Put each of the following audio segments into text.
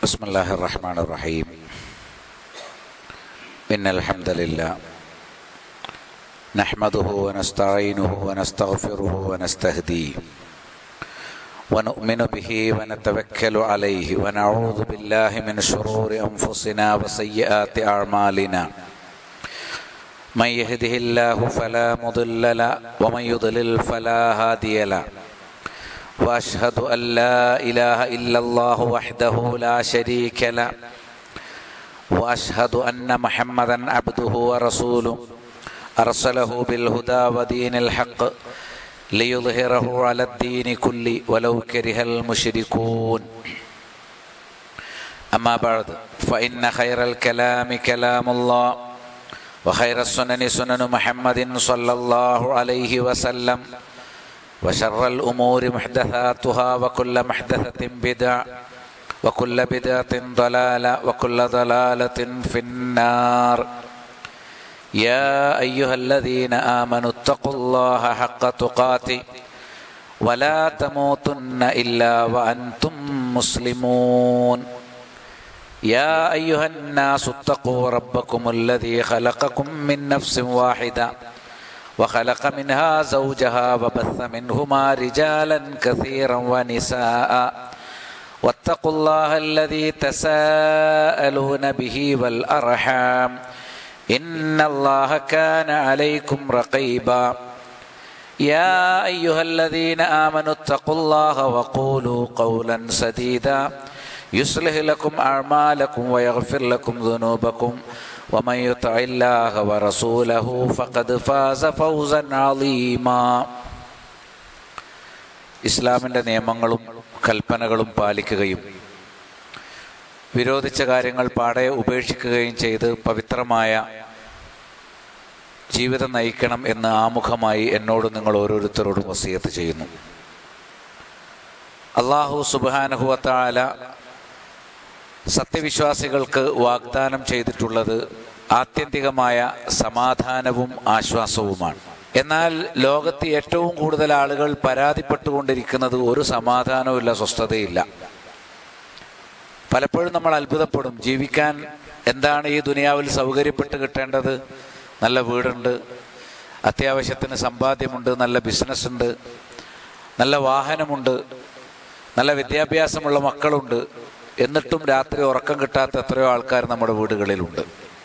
بسم الله الرحمن الرحيم إن الحمد لله نحمده ونستعينه ونستغفره ونستهديه ونؤمن به ونتوكل عليه ونعوذ بالله من شرور أنفسنا وسيئات أعمالنا من يهده الله فلا مضل له ومن يضلل فلا هادي له واشهد ان لا اله الا الله وحده لا شريك له واشهد ان محمدا عبده ورسوله ارسله بالهدى ودين الحق ليظهره على الدين كله ولو كره المشركون اما بعد فان خير الكلام كلام الله وخير السنن سنن محمد صلى الله عليه وسلم وشر الأمور محدثاتها وكل محدثة بدع وكل بدعة ضلالة وكل ضلالة في النار يا أيها الذين آمنوا اتقوا الله حق تقاته ولا تموتن إلا وأنتم مسلمون يا أيها الناس اتقوا ربكم الذي خلقكم من نفس واحدة وخلق منها زوجها وبث منهما رجالا كثيرا ونساء واتقوا الله الذي تساءلون به والأرحام إن الله كان عليكم رقيبا يا أيها الذين آمنوا اتقوا الله وقولوا قولا سديدا يصلح لكم أعمالكم ويغفر لكم ذنوبكم ومن يطع الله ورسوله فقد فاز فوزا عظيما ഇസ്ലാമിൻ്റെ നിയമങ്ങളും കൽപ്പനകളും പാലിക്കുകയും വിരോധിച്ച കാര്യങ്ങൾ പാടെ ഉപേക്ഷിക്കുകയും ചെയ്ത് പവിത്രമായ ജീവിതം നയിക്കണം എന്ന് ആമുഖമായി എന്നോട് നിങ്ങൾ ഓരോരുത്തരോടും വസീയത്ത് ചെയ്യുന്നു അള്ളാഹു സുബാനഹുവത്താല സത്യവിശ്വാസികൾക്ക് വാഗ്ദാനം ചെയ്തിട്ടുള്ളത് ആത്യന്തികമായ സമാധാനവും ആശ്വാസവുമാണ് എന്നാൽ ലോകത്ത് ഏറ്റവും കൂടുതൽ ആളുകൾ പരാതിപ്പെട്ടുകൊണ്ടിരിക്കുന്നത് ഒരു സമാധാനവുമില്ല സ്വസ്ഥതയില്ല പലപ്പോഴും നമ്മൾ അത്ഭുതപ്പെടും ജീവിക്കാൻ എന്താണ് ഈ ദുനിയാവിൽ സൗകര്യപ്പെട്ട് കിട്ടേണ്ടത് നല്ല വീടുണ്ട് അത്യാവശ്യത്തിന് സമ്പാദ്യമുണ്ട് നല്ല ബിസിനസ് ഉണ്ട് നല്ല വാഹനമുണ്ട് നല്ല വിദ്യാഭ്യാസമുള്ള മക്കളുണ്ട് എന്നിട്ടും രാത്രി ഉറക്കം കിട്ടാത്ത എത്രയോ ആൾക്കാർ നമ്മുടെ വീടുകളിലുണ്ട്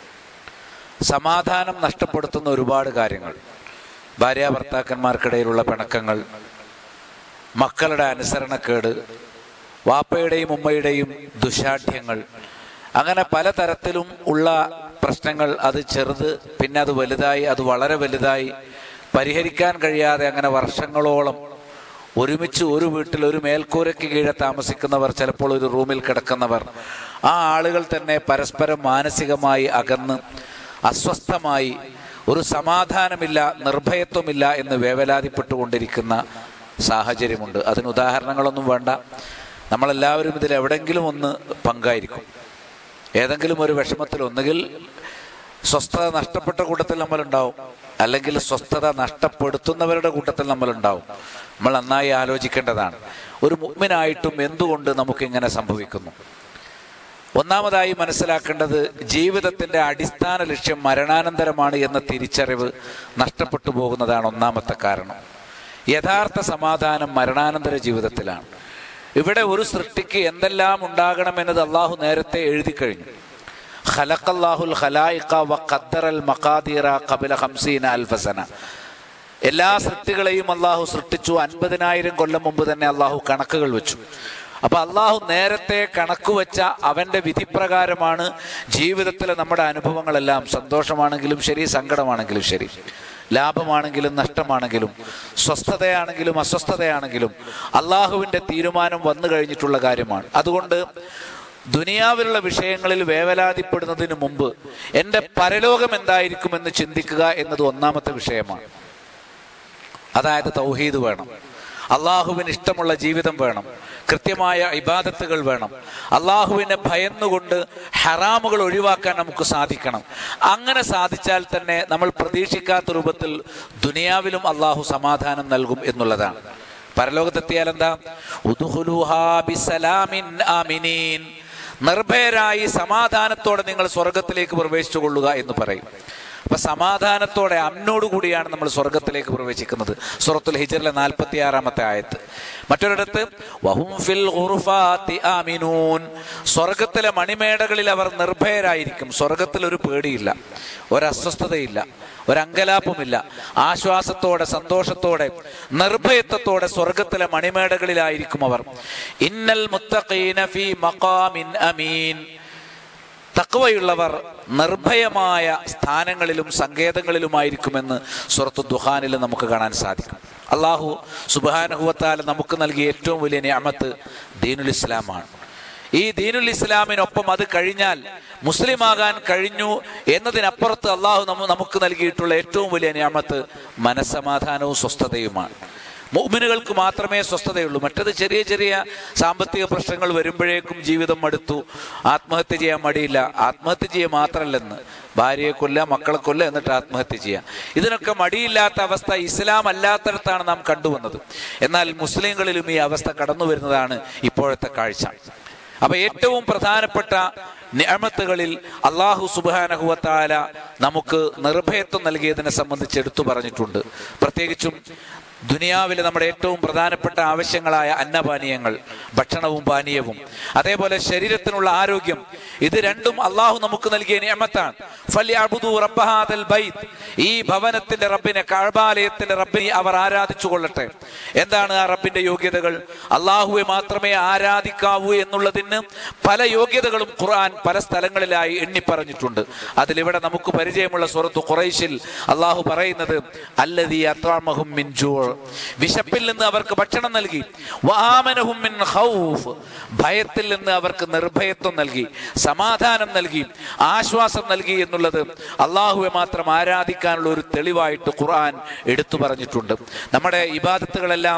സമാധാനം നഷ്ടപ്പെടുത്തുന്ന ഒരുപാട് കാര്യങ്ങൾ ഭാര്യ ഭർത്താക്കന്മാർക്കിടയിലുള്ള പിണക്കങ്ങൾ മക്കളുടെ അനുസരണക്കേട് വാപ്പയുടെയും ഉമ്മയുടെയും ദുശാഠ്യങ്ങൾ അങ്ങനെ പലതരത്തിലും ഉള്ള പ്രശ്നങ്ങൾ അത് ചെറുത് പിന്നെ അത് വലുതായി അത് വളരെ വലുതായി പരിഹരിക്കാൻ കഴിയാതെ അങ്ങനെ വർഷങ്ങളോളം ഒരുമിച്ച് ഒരു വീട്ടിൽ ഒരു മേൽക്കൂരയ്ക്ക് കീഴെ താമസിക്കുന്നവർ ചിലപ്പോൾ ഒരു റൂമിൽ കിടക്കുന്നവർ ആ ആളുകൾ തന്നെ പരസ്പരം മാനസികമായി അകന്ന് അസ്വസ്ഥമായി ഒരു സമാധാനമില്ല നിർഭയത്വമില്ല എന്ന് വേവലാതിപ്പെട്ടുകൊണ്ടിരിക്കുന്ന സാഹചര്യമുണ്ട് അതിന് ഉദാഹരണങ്ങളൊന്നും വേണ്ട നമ്മളെല്ലാവരും ഇതിൽ എവിടെങ്കിലും ഒന്ന് പങ്കായിരിക്കും ഏതെങ്കിലും ഒരു വിഷമത്തിൽ ഒന്നുകിൽ സ്വസ്ഥത നഷ്ടപ്പെട്ട കൂട്ടത്തിൽ നമ്മളുണ്ടാവും അല്ലെങ്കിൽ സ്വസ്ഥത നഷ്ടപ്പെടുത്തുന്നവരുടെ കൂട്ടത്തിൽ നമ്മളുണ്ടാവും നമ്മൾ നന്നായി ആലോചിക്കേണ്ടതാണ് ഒരു മുഗ്മിനായിട്ടും എന്തുകൊണ്ട് നമുക്കിങ്ങനെ സംഭവിക്കുന്നു ഒന്നാമതായി മനസ്സിലാക്കേണ്ടത് ജീവിതത്തിന്റെ അടിസ്ഥാന ലക്ഷ്യം മരണാനന്തരമാണ് എന്ന തിരിച്ചറിവ് നഷ്ടപ്പെട്ടു പോകുന്നതാണ് ഒന്നാമത്തെ കാരണം യഥാർത്ഥ സമാധാനം മരണാനന്തര ജീവിതത്തിലാണ് ഇവിടെ ഒരു സൃഷ്ടിക്ക് എന്തെല്ലാം ഉണ്ടാകണമെന്നത് അള്ളാഹു നേരത്തെ എഴുതി കഴിഞ്ഞു ഖലഖല്ലാഹുൽ ഖലായിഖ വ ഖദ്ദറൽ മഖാദീറ ഖബല ഖംസീന അൽഫസന എല്ലാ സൃഷ്ടികളെയും അള്ളാഹു സൃഷ്ടിച്ചു അൻപതിനായിരം കൊല്ലം മുമ്പ് തന്നെ അള്ളാഹു കണക്കുകൾ വെച്ചു അപ്പൊ അള്ളാഹു നേരത്തെ കണക്ക് വെച്ച അവന്റെ വിധിപ്രകാരമാണ് ജീവിതത്തിലെ നമ്മുടെ അനുഭവങ്ങളെല്ലാം സന്തോഷമാണെങ്കിലും ശരി സങ്കടമാണെങ്കിലും ശരി ലാഭമാണെങ്കിലും നഷ്ടമാണെങ്കിലും സ്വസ്ഥതയാണെങ്കിലും അസ്വസ്ഥതയാണെങ്കിലും അള്ളാഹുവിന്റെ തീരുമാനം വന്നു കഴിഞ്ഞിട്ടുള്ള കാര്യമാണ് അതുകൊണ്ട് ദുനിയാവിലുള്ള വിഷയങ്ങളിൽ വേവലാതിപ്പെടുന്നതിന് മുമ്പ് എൻ്റെ പരലോകം എന്തായിരിക്കുമെന്ന് ചിന്തിക്കുക എന്നത് ഒന്നാമത്തെ വിഷയമാണ് അതായത് തൗഹീദ് വേണം അള്ളാഹുവിന് ഇഷ്ടമുള്ള ജീവിതം വേണം കൃത്യമായ ഇബാദത്തുകൾ വേണം അള്ളാഹുവിനെ ഭയന്നുകൊണ്ട് ഹറാമുകൾ ഒഴിവാക്കാൻ നമുക്ക് സാധിക്കണം അങ്ങനെ സാധിച്ചാൽ തന്നെ നമ്മൾ പ്രതീക്ഷിക്കാത്ത രൂപത്തിൽ ദുനിയാവിലും അള്ളാഹു സമാധാനം നൽകും എന്നുള്ളതാണ് പരലോകത്തെത്തിയാൽ എന്താ ഉദ്ഖുലൂഹാ ബിസലാമിൻ ആമിനീൻ നിർഭയരായി സമാധാനത്തോടെ നിങ്ങൾ സ്വർഗത്തിലേക്ക് പ്രവേശിച്ചു കൊള്ളുക എന്ന് പറയും അപ്പൊ സമാധാനത്തോടെ അമ്നോട് കൂടിയാണ് നമ്മൾ സ്വർഗത്തിലേക്ക് പ്രവേശിക്കുന്നത് സൂറത്തുൽ ഹിജറിലെ നാൽപ്പത്തി ആറാമത്തെ ആയത്ത് മറ്റൊരിടത്ത് വഹും ഫിൽ ഖുർഫാത്തി ആമിനൂൻ സ്വർഗത്തിലെ മണിമേടകളിൽ അവർ നിർഭയരായിരിക്കും സ്വർഗത്തിൽ ഒരു പേടിയില്ല ഒരസ്വസ്ഥതയില്ല ഒരങ്കലാപ്പുമില്ല ആശ്വാസത്തോടെ സന്തോഷത്തോടെ നിർഭയത്വത്തോടെ സ്വർഗത്തിലെ മണിമേടകളിലായിരിക്കും അവർ ഇന്നൽ മുത്തഖീന ഫീ മഖാമിൻ അമീൻ തക്വയുള്ളവർ നിർഭയമായ സ്ഥാനങ്ങളിലും സങ്കേതങ്ങളിലുമായിരിക്കുമെന്ന് സുറത്തു ദുഹാനിൽ നമുക്ക് കാണാൻ സാധിക്കും അള്ളാഹു സുബാനുഹുവത്താൽ നമുക്ക് നൽകിയ ഏറ്റവും വലിയ ഞാമത്ത് ദീനുൽ ഇസ്ലാമാണ് ഈ ദീനുൽ ഇസ്ലാമിനൊപ്പം അത് കഴിഞ്ഞാൽ മുസ്ലിമാകാൻ കഴിഞ്ഞു എന്നതിനപ്പുറത്ത് അള്ളാഹു നമ്മ നമുക്ക് നൽകിയിട്ടുള്ള ഏറ്റവും വലിയ ഞാമത്ത് മനസ്സമാധാനവും സ്വസ്ഥതയുമാണ് മുഅ്മിനുകൾക്ക് മാത്രമേ സ്വസ്ഥതയുള്ളൂ മറ്റത് ചെറിയ ചെറിയ സാമ്പത്തിക പ്രശ്നങ്ങൾ വരുമ്പോഴേക്കും ജീവിതം മടുത്തു ആത്മഹത്യ ചെയ്യാൻ മടിയില്ല ആത്മഹത്യ ചെയ്യുക മാത്രമല്ലെന്ന് ഭാര്യയെ കൊല്ല മക്കളെ കൊല്ല എന്നിട്ട് ആത്മഹത്യ ചെയ്യാം ഇതിനൊക്കെ മടിയില്ലാത്ത അവസ്ഥ ഇസ്ലാം അല്ലാത്തടത്താണ് നാം കണ്ടുവന്നത് എന്നാൽ മുസ്ലിങ്ങളിലും ഈ അവസ്ഥ കടന്നു വരുന്നതാണ് ഇപ്പോഴത്തെ കാഴ്ച അപ്പൊ ഏറ്റവും പ്രധാനപ്പെട്ട നിയമത്തുകളിൽ അള്ളാഹു സുബാനഹുവത്താല നമുക്ക് നിർഭയത്വം നൽകിയതിനെ സംബന്ധിച്ച് എടുത്തു പറഞ്ഞിട്ടുണ്ട് പ്രത്യേകിച്ചും ദുനിയാവിലെ നമ്മുടെ ഏറ്റവും പ്രധാനപ്പെട്ട ആവശ്യങ്ങളായ അന്നപാനീയങ്ങൾ ഭക്ഷണവും പാനീയവും അതേപോലെ ശരീരത്തിനുള്ള ആരോഗ്യം ഇത് രണ്ടും അള്ളാഹു നമുക്ക് നൽകിയ നിയമത്താണ് ഫല്യഅബ്ദു റബ്ബഹാദൽ ബൈത്ത് ഈ ഭവനത്തിന്റെ റബ്ബിനെ കഴബാലയത്തിന്റെ റബ്ബിനെ അവർ ആരാധിച്ചു കൊള്ളട്ടെ എന്താണ് ആ റബ്ബിന്റെ യോഗ്യതകൾ അള്ളാഹുവെ മാത്രമേ ആരാധിക്കാവൂ എന്നുള്ളതിന് പല യോഗ്യതകളും ഖുർആൻ പല സ്ഥലങ്ങളിലായി എണ്ണി പറഞ്ഞിട്ടുണ്ട് അതിലിവിടെ നമുക്ക് പരിചയമുള്ള സുറത്ത് ഖുറൈശിൽ അള്ളാഹു പറയുന്നത് അല്ലദീ അത്വാമഹും മിൻ ജൂഅ് വിശപ്പിൽ നിന്ന് അവർക്ക് ഭക്ഷണം നൽകി വആമനഹും മിൻ ഖൗഫ് ഭയത്തിൽ നിന്ന് അവർക്ക് നിർഭയത്വം നൽകി സമാധാനം നൽകി ആശ്വാസം നൽകി എന്നുള്ളത് അള്ളാഹുവെ മാത്രം ആരാധിക്കാനുള്ള ഒരു തെളിവായിട്ട് ഖുർആൻ എടുത്തു പറഞ്ഞിട്ടുണ്ട് നമ്മുടെ ഇബാദത്തുകളെല്ലാം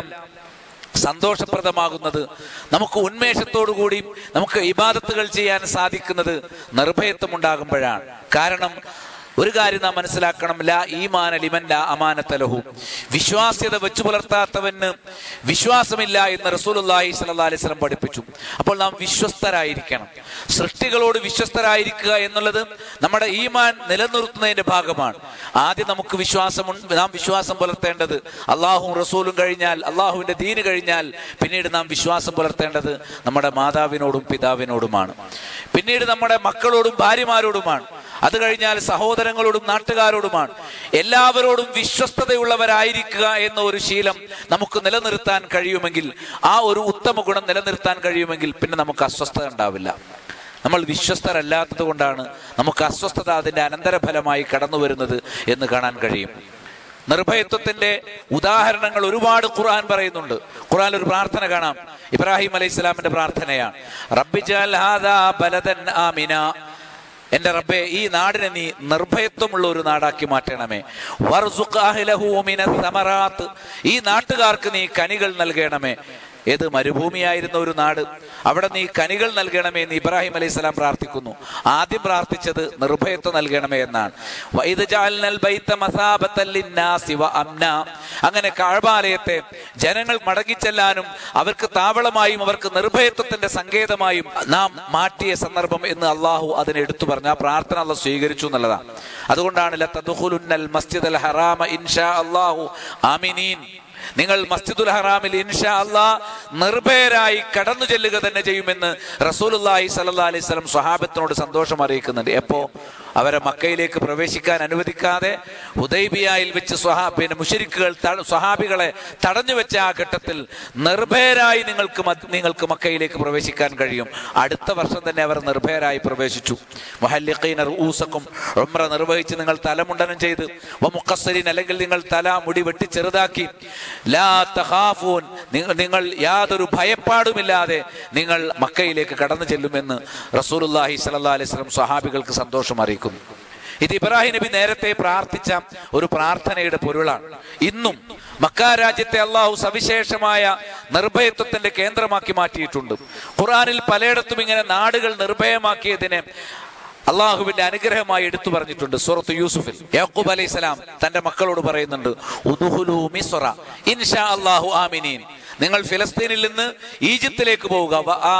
സന്തോഷപ്രദമാകുന്നത് നമുക്ക് ഉന്മേഷത്തോടു കൂടി നമുക്ക് ഇബാദത്തുകൾ ചെയ്യാൻ സാധിക്കുന്നത് നിർഭയത്വം ഉണ്ടാകുമ്പോഴാണ് കാരണം ഒരു കാര്യം നാം മനസ്സിലാക്കണം ലാ ഈമാന ലിമൻ ലാ അമാനത്തലഹു വിശ്വാസ്യത വെച്ചു പുലർത്താത്തവന് വിശ്വാസമില്ല എന്ന് റസൂലുള്ളാഹി സ്വല്ലല്ലാഹി അലൈഹി വസല്ലം പഠിപ്പിച്ചു അപ്പോൾ നാം വിശ്വസ്തരായിരിക്കണം സൃഷ്ടികളോട് വിശ്വസ്തരായിരിക്കുക എന്നുള്ളത് നമ്മുടെ ഈമാൻ നിലനിർത്തുന്നതിന്റെ ഭാഗമാണ് ആദ്യം നമുക്ക് വിശ്വാസമുണ്ട് നാം വിശ്വാസം പുലർത്തേണ്ടത് അള്ളാഹും റസൂലും കഴിഞ്ഞാൽ അള്ളാഹുവിന്റെ ദീന് കഴിഞ്ഞാൽ പിന്നീട് നാം വിശ്വാസം പുലർത്തേണ്ടത് നമ്മുടെ മാതാവിനോടും പിതാവിനോടുമാണ് പിന്നീട് നമ്മുടെ മക്കളോടും ഭാര്യമാരോടുമാണ് അത് കഴിഞ്ഞാൽ സഹോദരങ്ങളോടും നാട്ടുകാരോടുമാണ് എല്ലാവരോടും വിശ്വസ്തതയുള്ളവരായിരിക്കുക എന്ന ഒരു ശീലം നമുക്ക് നിലനിർത്താൻ കഴിയുമെങ്കിൽ ആ ഒരു ഉത്തമ ഗുണം നിലനിർത്താൻ കഴിയുമെങ്കിൽ പിന്നെ നമുക്ക് അസ്വസ്ഥത ഉണ്ടാവില്ല നമ്മൾ വിശ്വസ്തരല്ലാത്തത് കൊണ്ടാണ് നമുക്ക് അസ്വസ്ഥത അതിന്റെ അനന്തരഫലമായി കടന്നു വരുന്നത് എന്ന് കാണാൻ കഴിയും നിർഭയത്വത്തിന്റെ ഉദാഹരണങ്ങൾ ഒരുപാട് ഖുർആൻ പറയുന്നുണ്ട് ഖുർആൻ ഒരു പ്രാർത്ഥന കാണാം ഇബ്രാഹിം അലൈഹി സ്വലാമിന്റെ പ്രാർത്ഥനയാണ് റബ്ബിജാൽ ഹാദാ ബലദൻ ആമിന എന്റെ റബ്ബെ ഈ നാടിനെ നീ നിർഭയത്വമുള്ള ഒരു നാടാക്കി മാറ്റണമേ വർസുഖ് അഹ്ലഹു മിനസ് സമറാത്ത് ഈ നാട്ടുകാർക്ക് നീ കനികൾ നൽകണമേ ഏത് മരുഭൂമിയായിരുന്ന ഒരു നാട് അവിടെ നീ കനികൾ നൽകണമേ എന്ന് ഇബ്രാഹിം അലൈഹി സ്വലാം പ്രാർത്ഥിക്കുന്നു ആദ്യം പ്രാർത്ഥിച്ചത് നിർഭയത്വം നൽകണമേ എന്നാണ് വൈദ് ജഅൽനൽ ബൈത്ത മസാബത്തൻ ലിന്നാസി വ അംന. അങ്ങനെ കാഴ്ബാലയത്തെ ജനങ്ങൾ മടങ്ങിച്ചെല്ലാനും അവർക്ക് താവളമായും അവർക്ക് നിർഭയത്വത്തിന്റെ സങ്കേതമായും നാം മാറ്റിയ സന്ദർഭം എന്ന് അള്ളാഹു അതിനെ എടുത്തു പറഞ്ഞു ആ പ്രാർത്ഥന അള്ളാഹ് സ്വീകരിച്ചു എന്നുള്ളതാണ് അതുകൊണ്ടാണ് ലത്തദ്ഖുലുന്നൽ മസ്ജിദൽ ഹറാമ ഇൻഷാ അല്ലാഹു ആമിനീൻ നിങ്ങൾ മസ്ജിദുൽ ഹറാമിൽ ഇൻഷാ അല്ലാ നിർഭയരായി കടന്നു ചെല്ലുക തന്നെ ചെയ്യുമെന്ന് റസൂലുള്ളാഹി സ്വല്ലല്ലാഹി അലൈഹി വസല്ലം സ്വഹാബത്തിനോട് സന്തോഷം അറിയിക്കുന്നുണ്ട് എപ്പോ അവരെ മക്കയിലേക്ക് പ്രവേശിക്കാൻ അനുവദിക്കാതെ ഹുദൈബിയായിൽ വെച്ച് സ്വഹാ പിന്നെ മുഷരിക്കുകൾ സ്വഹാബികളെ തടഞ്ഞു വെച്ച ആ ഘട്ടത്തിൽ നിർഭയരായി നിങ്ങൾക്ക് മദ്- നിങ്ങൾക്ക് മക്കയിലേക്ക് പ്രവേശിക്കാൻ കഴിയും അടുത്ത വർഷം തന്നെ അവർ നിർഭയരായി പ്രവേശിച്ചു മുഹല്ലിഖീന റൂസക്കും ഉംറ നിർവഹിച്ച് നിങ്ങൾ തലമുണ്ടനം ചെയ്ത് വമുഖസ്സരീൻ അല്ലെങ്കിൽ നിങ്ങൾ തല മുടി വെട്ടി ചെറുതാക്കി ലാ തഖാഫൂൻ നിങ്ങൾ- നിങ്ങൾ യാതൊരു ഭയപ്പാടുമില്ലാതെ നിങ്ങൾ മക്കയിലേക്ക് കടന്നു ചെല്ലുമെന്ന് റസൂലുള്ളാഹി സ്വല്ലല്ലാഹി അലൈഹി വസല്ലം സ്വഹാബികൾക്ക് സന്തോഷം അറിയിക്കുന്നു ഇത് ഇബ്രാഹിം നബി നേരത്തെ പ്രാർത്ഥിച്ച ഒരു പ്രാർത്ഥനയുടെ പൊരുളാണ് ഇന്നും മക്ക രാജ്യത്തെ അള്ളാഹു സവിശേഷമായ നിർഭയത്വത്തിന്റെ കേന്ദ്രമാക്കി മാറ്റിയിട്ടുണ്ട് ഖുറാനിൽ പലയിടത്തും ഇങ്ങനെ നാടുകൾ നിർഭയമാക്കിയതിനെ അള്ളാഹുവിന്റെ അനുഗ്രഹമായി എടുത്തു പറഞ്ഞിട്ടുണ്ട് സൂറത്ത് യൂസുഫിൽ യാക്കൂബ് അലൈഹി സ്വലാം തന്റെ മക്കളോട് പറയുന്നുണ്ട് ഉദുഹുലു മിസ്റ ഇൻഷാ അല്ലാഹു ആമിനീൻ നിങ്ങൾ ഫിലസ്തീനിൽ നിന്ന് ഈജിപ്തിലേക്ക് പോവുക വ- ആ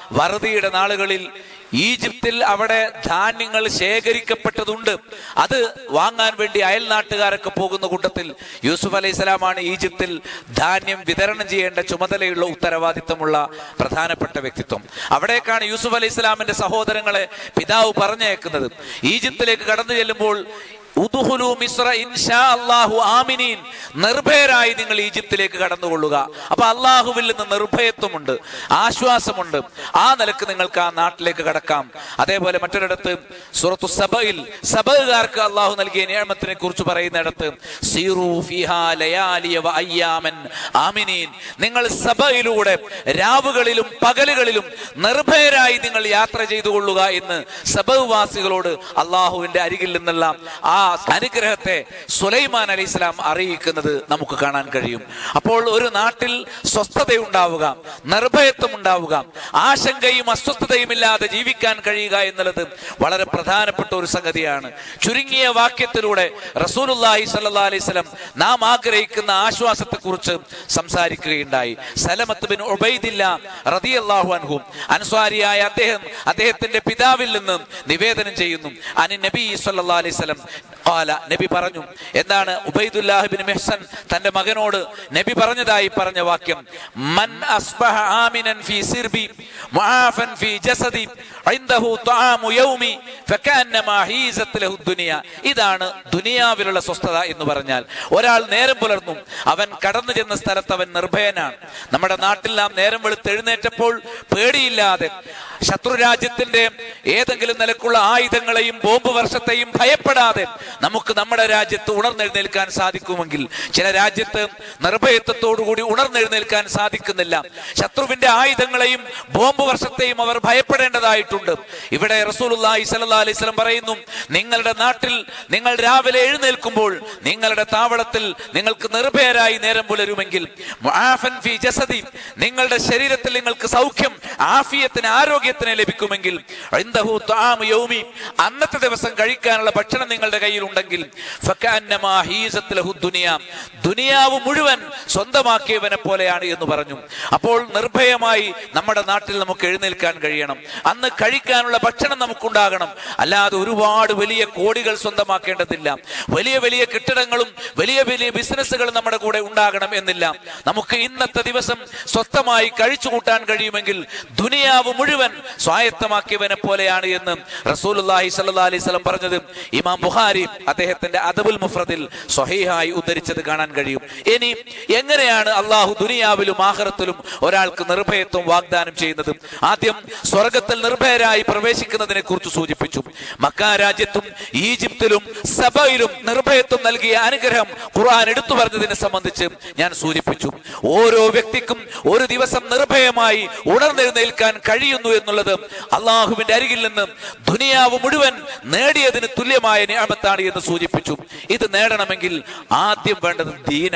വറുതിയുടെ നാളുകളിൽ ഈജിപ്തിൽ അവിടെ ധാന്യങ്ങൾ ശേഖരിക്കപ്പെട്ടതുണ്ട് അത് വാങ്ങാൻ വേണ്ടി അയൽ നാട്ടുകാരൊക്കെ പോകുന്ന കൂട്ടത്തിൽ യൂസുഫ് അലൈഹി സ്വലാമാണ് ഈജിപ്തിൽ ധാന്യം വിതരണം ചെയ്യേണ്ട ചുമതലയുള്ള ഉത്തരവാദിത്തമുള്ള പ്രധാനപ്പെട്ട വ്യക്തിത്വം അവിടേക്കാണ് യൂസുഫ് അലൈഹി സ്വലാമിന്റെ സഹോദരങ്ങളെ പിതാവ് പറഞ്ഞയക്കുന്നത് ഈജിപ്തിലേക്ക് കടന്നു ചെല്ലുമ്പോൾ ഉദുഹുലു മിസ്ര ഇൻഷാ അല്ലാഹു ആമിനീൻ നിർഭയരായി നിങ്ങൾ ഈജിപ്തിലേക്ക് കടന്നുകൊള്ളുക അപ്പൊ അള്ളാഹുവിൽ നിന്ന് നിർഭയത്വമുണ്ട് ആശ്വാസമുണ്ട് ആ നിലക്ക് നിങ്ങൾക്ക് ആ നാട്ടിലേക്ക് കടക്കാം അതേപോലെ മറ്റൊരിടത്ത് സുറത്തു സബയിൽ സബകാർക്ക് അള്ളാഹു നൽകിയ നിയമത്തിനെ കുറിച്ച് പറയുന്നിടത്ത് സീറു ഫിഹാ ലയാലിയ വ അയ്യാമൻ ആമിനീൻ നിങ്ങൾ സഭയിലൂടെ രാവുകളിലും പകലുകളിലും നിർഭയരായി നിങ്ങൾ യാത്ര ചെയ്തു കൊള്ളുക എന്ന് സബവാസികളോട് അള്ളാഹുവിന്റെ അരികിൽ നിന്നുള്ള ആ അനുഗ്രഹത്തെ സുലൈമാൻ അലി ഇസ്ലാം അറിയിക്കുന്നത് നമുക്ക് കാണാൻ കഴിയും അപ്പോൾ ഒരു നാട്ടിൽ സ്വസ്ഥതയുണ്ടാവുക നിർഭയത്വം ഉണ്ടാവുക ആശങ്കയും അസ്വസ്ഥതയും ഇല്ലാതെ ജീവിക്കാൻ കഴിയുക എന്നുള്ളത് വളരെ പ്രധാനപ്പെട്ട ഒരു സംഗതിയാണ് ചുരുങ്ങിയ വാക്യത്തിലൂടെ റസൂലുല്ലാഹി സല്ലാ അലൈഹി സ്വലം നാം ആഗ്രഹിക്കുന്ന ആശ്വാസത്തെക്കുറിച്ച് സംസാരിക്കുകയുണ്ടായി സലമത്ത് ബിൻ ഉബൈദില്ല റളിയല്ലാഹു അൻഹു അൻസ്വാരിയായ അദ്ദേഹം അദ്ദേഹത്തിന്റെ പിതാവിൽ നിന്ന് നിവേദനം ചെയ്യുന്നു അനി നബി സല്ലല്ലാഹു അലൈഹി വസല്ലം ഖാല നബി പറഞ്ഞു എന്താണ് ഉബൈദുല്ലാഹ് ബിൻ മെഹ്സൻ തന്റെ മകനോട് നബി പറഞ്ഞതായി പറഞ്ഞ വാക്യം മൻ അസ്ബഹ ആമിനൻ ഫീ സിർബി മുആഫൻ ഫീ ജസദി عنده طعام يومي فكانما حيزت له الدنيا ഇതാണ് ദുനിയാവിലുള്ള സ്വസ്ഥത എന്ന് പറഞ്ഞാൽ ഒരാൾ നേരം പുലർന്നു അവൻ കടന്നു ചെന്ന സ്ഥലത്ത് അവൻ നിർഭയനാണ് നമ്മുടെ നാട്ടിൽ നാം നേരം വെളുത്ത് എഴുന്നേറ്റപ്പോൾ പേടിയില്ലാതെ ശത്രു രാജ്യത്തിന്റെ ഏതെങ്കിലും നിലക്കുള്ള ആയുധങ്ങളെയും ബോംബ് വർഷത്തെയും ഭയപ്പെടാതെ നമുക്ക് നമ്മുടെ രാജ്യത്ത് ഉണർന്നെഴുന്നേൽക്കാൻ സാധിക്കുമെങ്കിൽ ചില രാജ്യത്ത് നിർഭയത്വത്തോടുകൂടി ഉണർന്നെഴുന്നേൽക്കാൻ സാധിക്കുന്നില്ല ശത്രുവിന്റെ ആയുധങ്ങളെയും ബോംബ് വർഷത്തെയും അവർ ഭയപ്പെടേണ്ടതായിട്ടുണ്ട് ഇവിടെ റസൂലുള്ളാഹി സ്വല്ലല്ലാഹി അലൈഹി വസല്ലം പറയുന്നു നിങ്ങളുടെ നാട്ടിൽ നിങ്ങൾ രാവിലെ എഴുന്നേൽക്കുമ്പോൾ നിങ്ങളുടെ താവളത്തിൽ നിങ്ങൾക്ക് നിർഭയരായി നേരം പുലരുമെങ്കിൽ മുആഫൻ ഫീ ജസദി നിങ്ങളുടെ ശരീരത്തിൽ നിങ്ങൾക്ക് സൗഖ്യം ആഫിയത്തിന് ആരോഗ്യത്തിന് ലഭിക്കുമെങ്കിൽ ഇൻദഹു ത്വാമു യൗമി അന്നത്തെ ദിവസം കഴിക്കാനുള്ള ഭക്ഷണം നിങ്ങളുടെ കയ്യിൽ ഉണ്ടെങ്കിൽ ഫകഅന്നമാ ഹീസത്ത് ലഹു ദുനിയ ദുനിയാവ് മുഴുവൻ സ്വന്തമാക്കിയവനെ പോലെയാണ് എന്ന് പറഞ്ഞു അപ്പോൾ നിർഭയമായി നമ്മുടെ നാട്ടിൽ നമുക്ക് എഴുന്നേൽക്കാൻ കഴിയണം അന്ന് കഴിക്കാനുള്ള ഭക്ഷണം നമുക്കുണ്ടാകണം അല്ലാതെ ഒരുപാട് വലിയ കോടികൾ സ്വന്തമാക്കേണ്ടതില്ല വലിയ വലിയ കെട്ടിടങ്ങളും വലിയ വലിയ ബിസിനസ്സുകളും നമ്മുടെ കൂടെ ഉണ്ടാകണം എന്നില്ല നമുക്ക് ഇന്നത്തെ ദിവസം സ്വസ്ഥമായി കഴിച്ചു കൂട്ടാൻ കഴിയുമെങ്കിൽ ദുനിയാവ് മുഴുവൻ സ്വായത്തമാക്കിയവനെ പോലെയാണ് എന്ന് റസൂലുള്ളാഹി സ്വല്ലല്ലാഹി അലൈഹി വസല്ലം പറഞ്ഞത് ഇമാം ബുഖാരി അദ്ദേഹത്തിന്റെ അദബുൽ മുഫ്രദിൽ സ്വഹീഹായി ഉദ്ധരിച്ചത് കാണാൻ കഴിയും ഇനി എങ്ങനെയാണ് അള്ളാഹു ദുനിയാവിലും ആഖിറത്തിലും ഒരാൾക്ക് നിർഭയത്വം വാഗ്ദാനം ചെയ്യുന്നത് ആദ്യം സ്വർഗത്തിൽ നിർഭയരായി പ്രവേശിക്കുന്നതിനെ കുറിച്ച് സൂചിപ്പിച്ചു മക്ക രാജ്യത്തും ഈജിപ്തിലും സഭയിലും നിർഭയത്വം നൽകിയ അനുഗ്രഹം ഖുർആൻ എടുത്തു പറഞ്ഞതിനെ സംബന്ധിച്ച് ഞാൻ സൂചിപ്പിച്ചു ഓരോ വ്യക്തിക്കും ഒരു ദിവസം നിർഭയമായി ഉണർന്നെഴുന്നേൽക്കാൻ കഴിയുന്നു എന്നുള്ളത് അള്ളാഹുവിന്റെ അരികിൽ നിന്ന് ദുനിയാവ് മുഴുവൻ നേടിയതിന് തുല്യമായ നിയമത്താണ് എന്ന് സൂചിപ്പിച്ചു ഇത് നേടണമെങ്കിൽ ആദ്യം വേണ്ടത് ദീന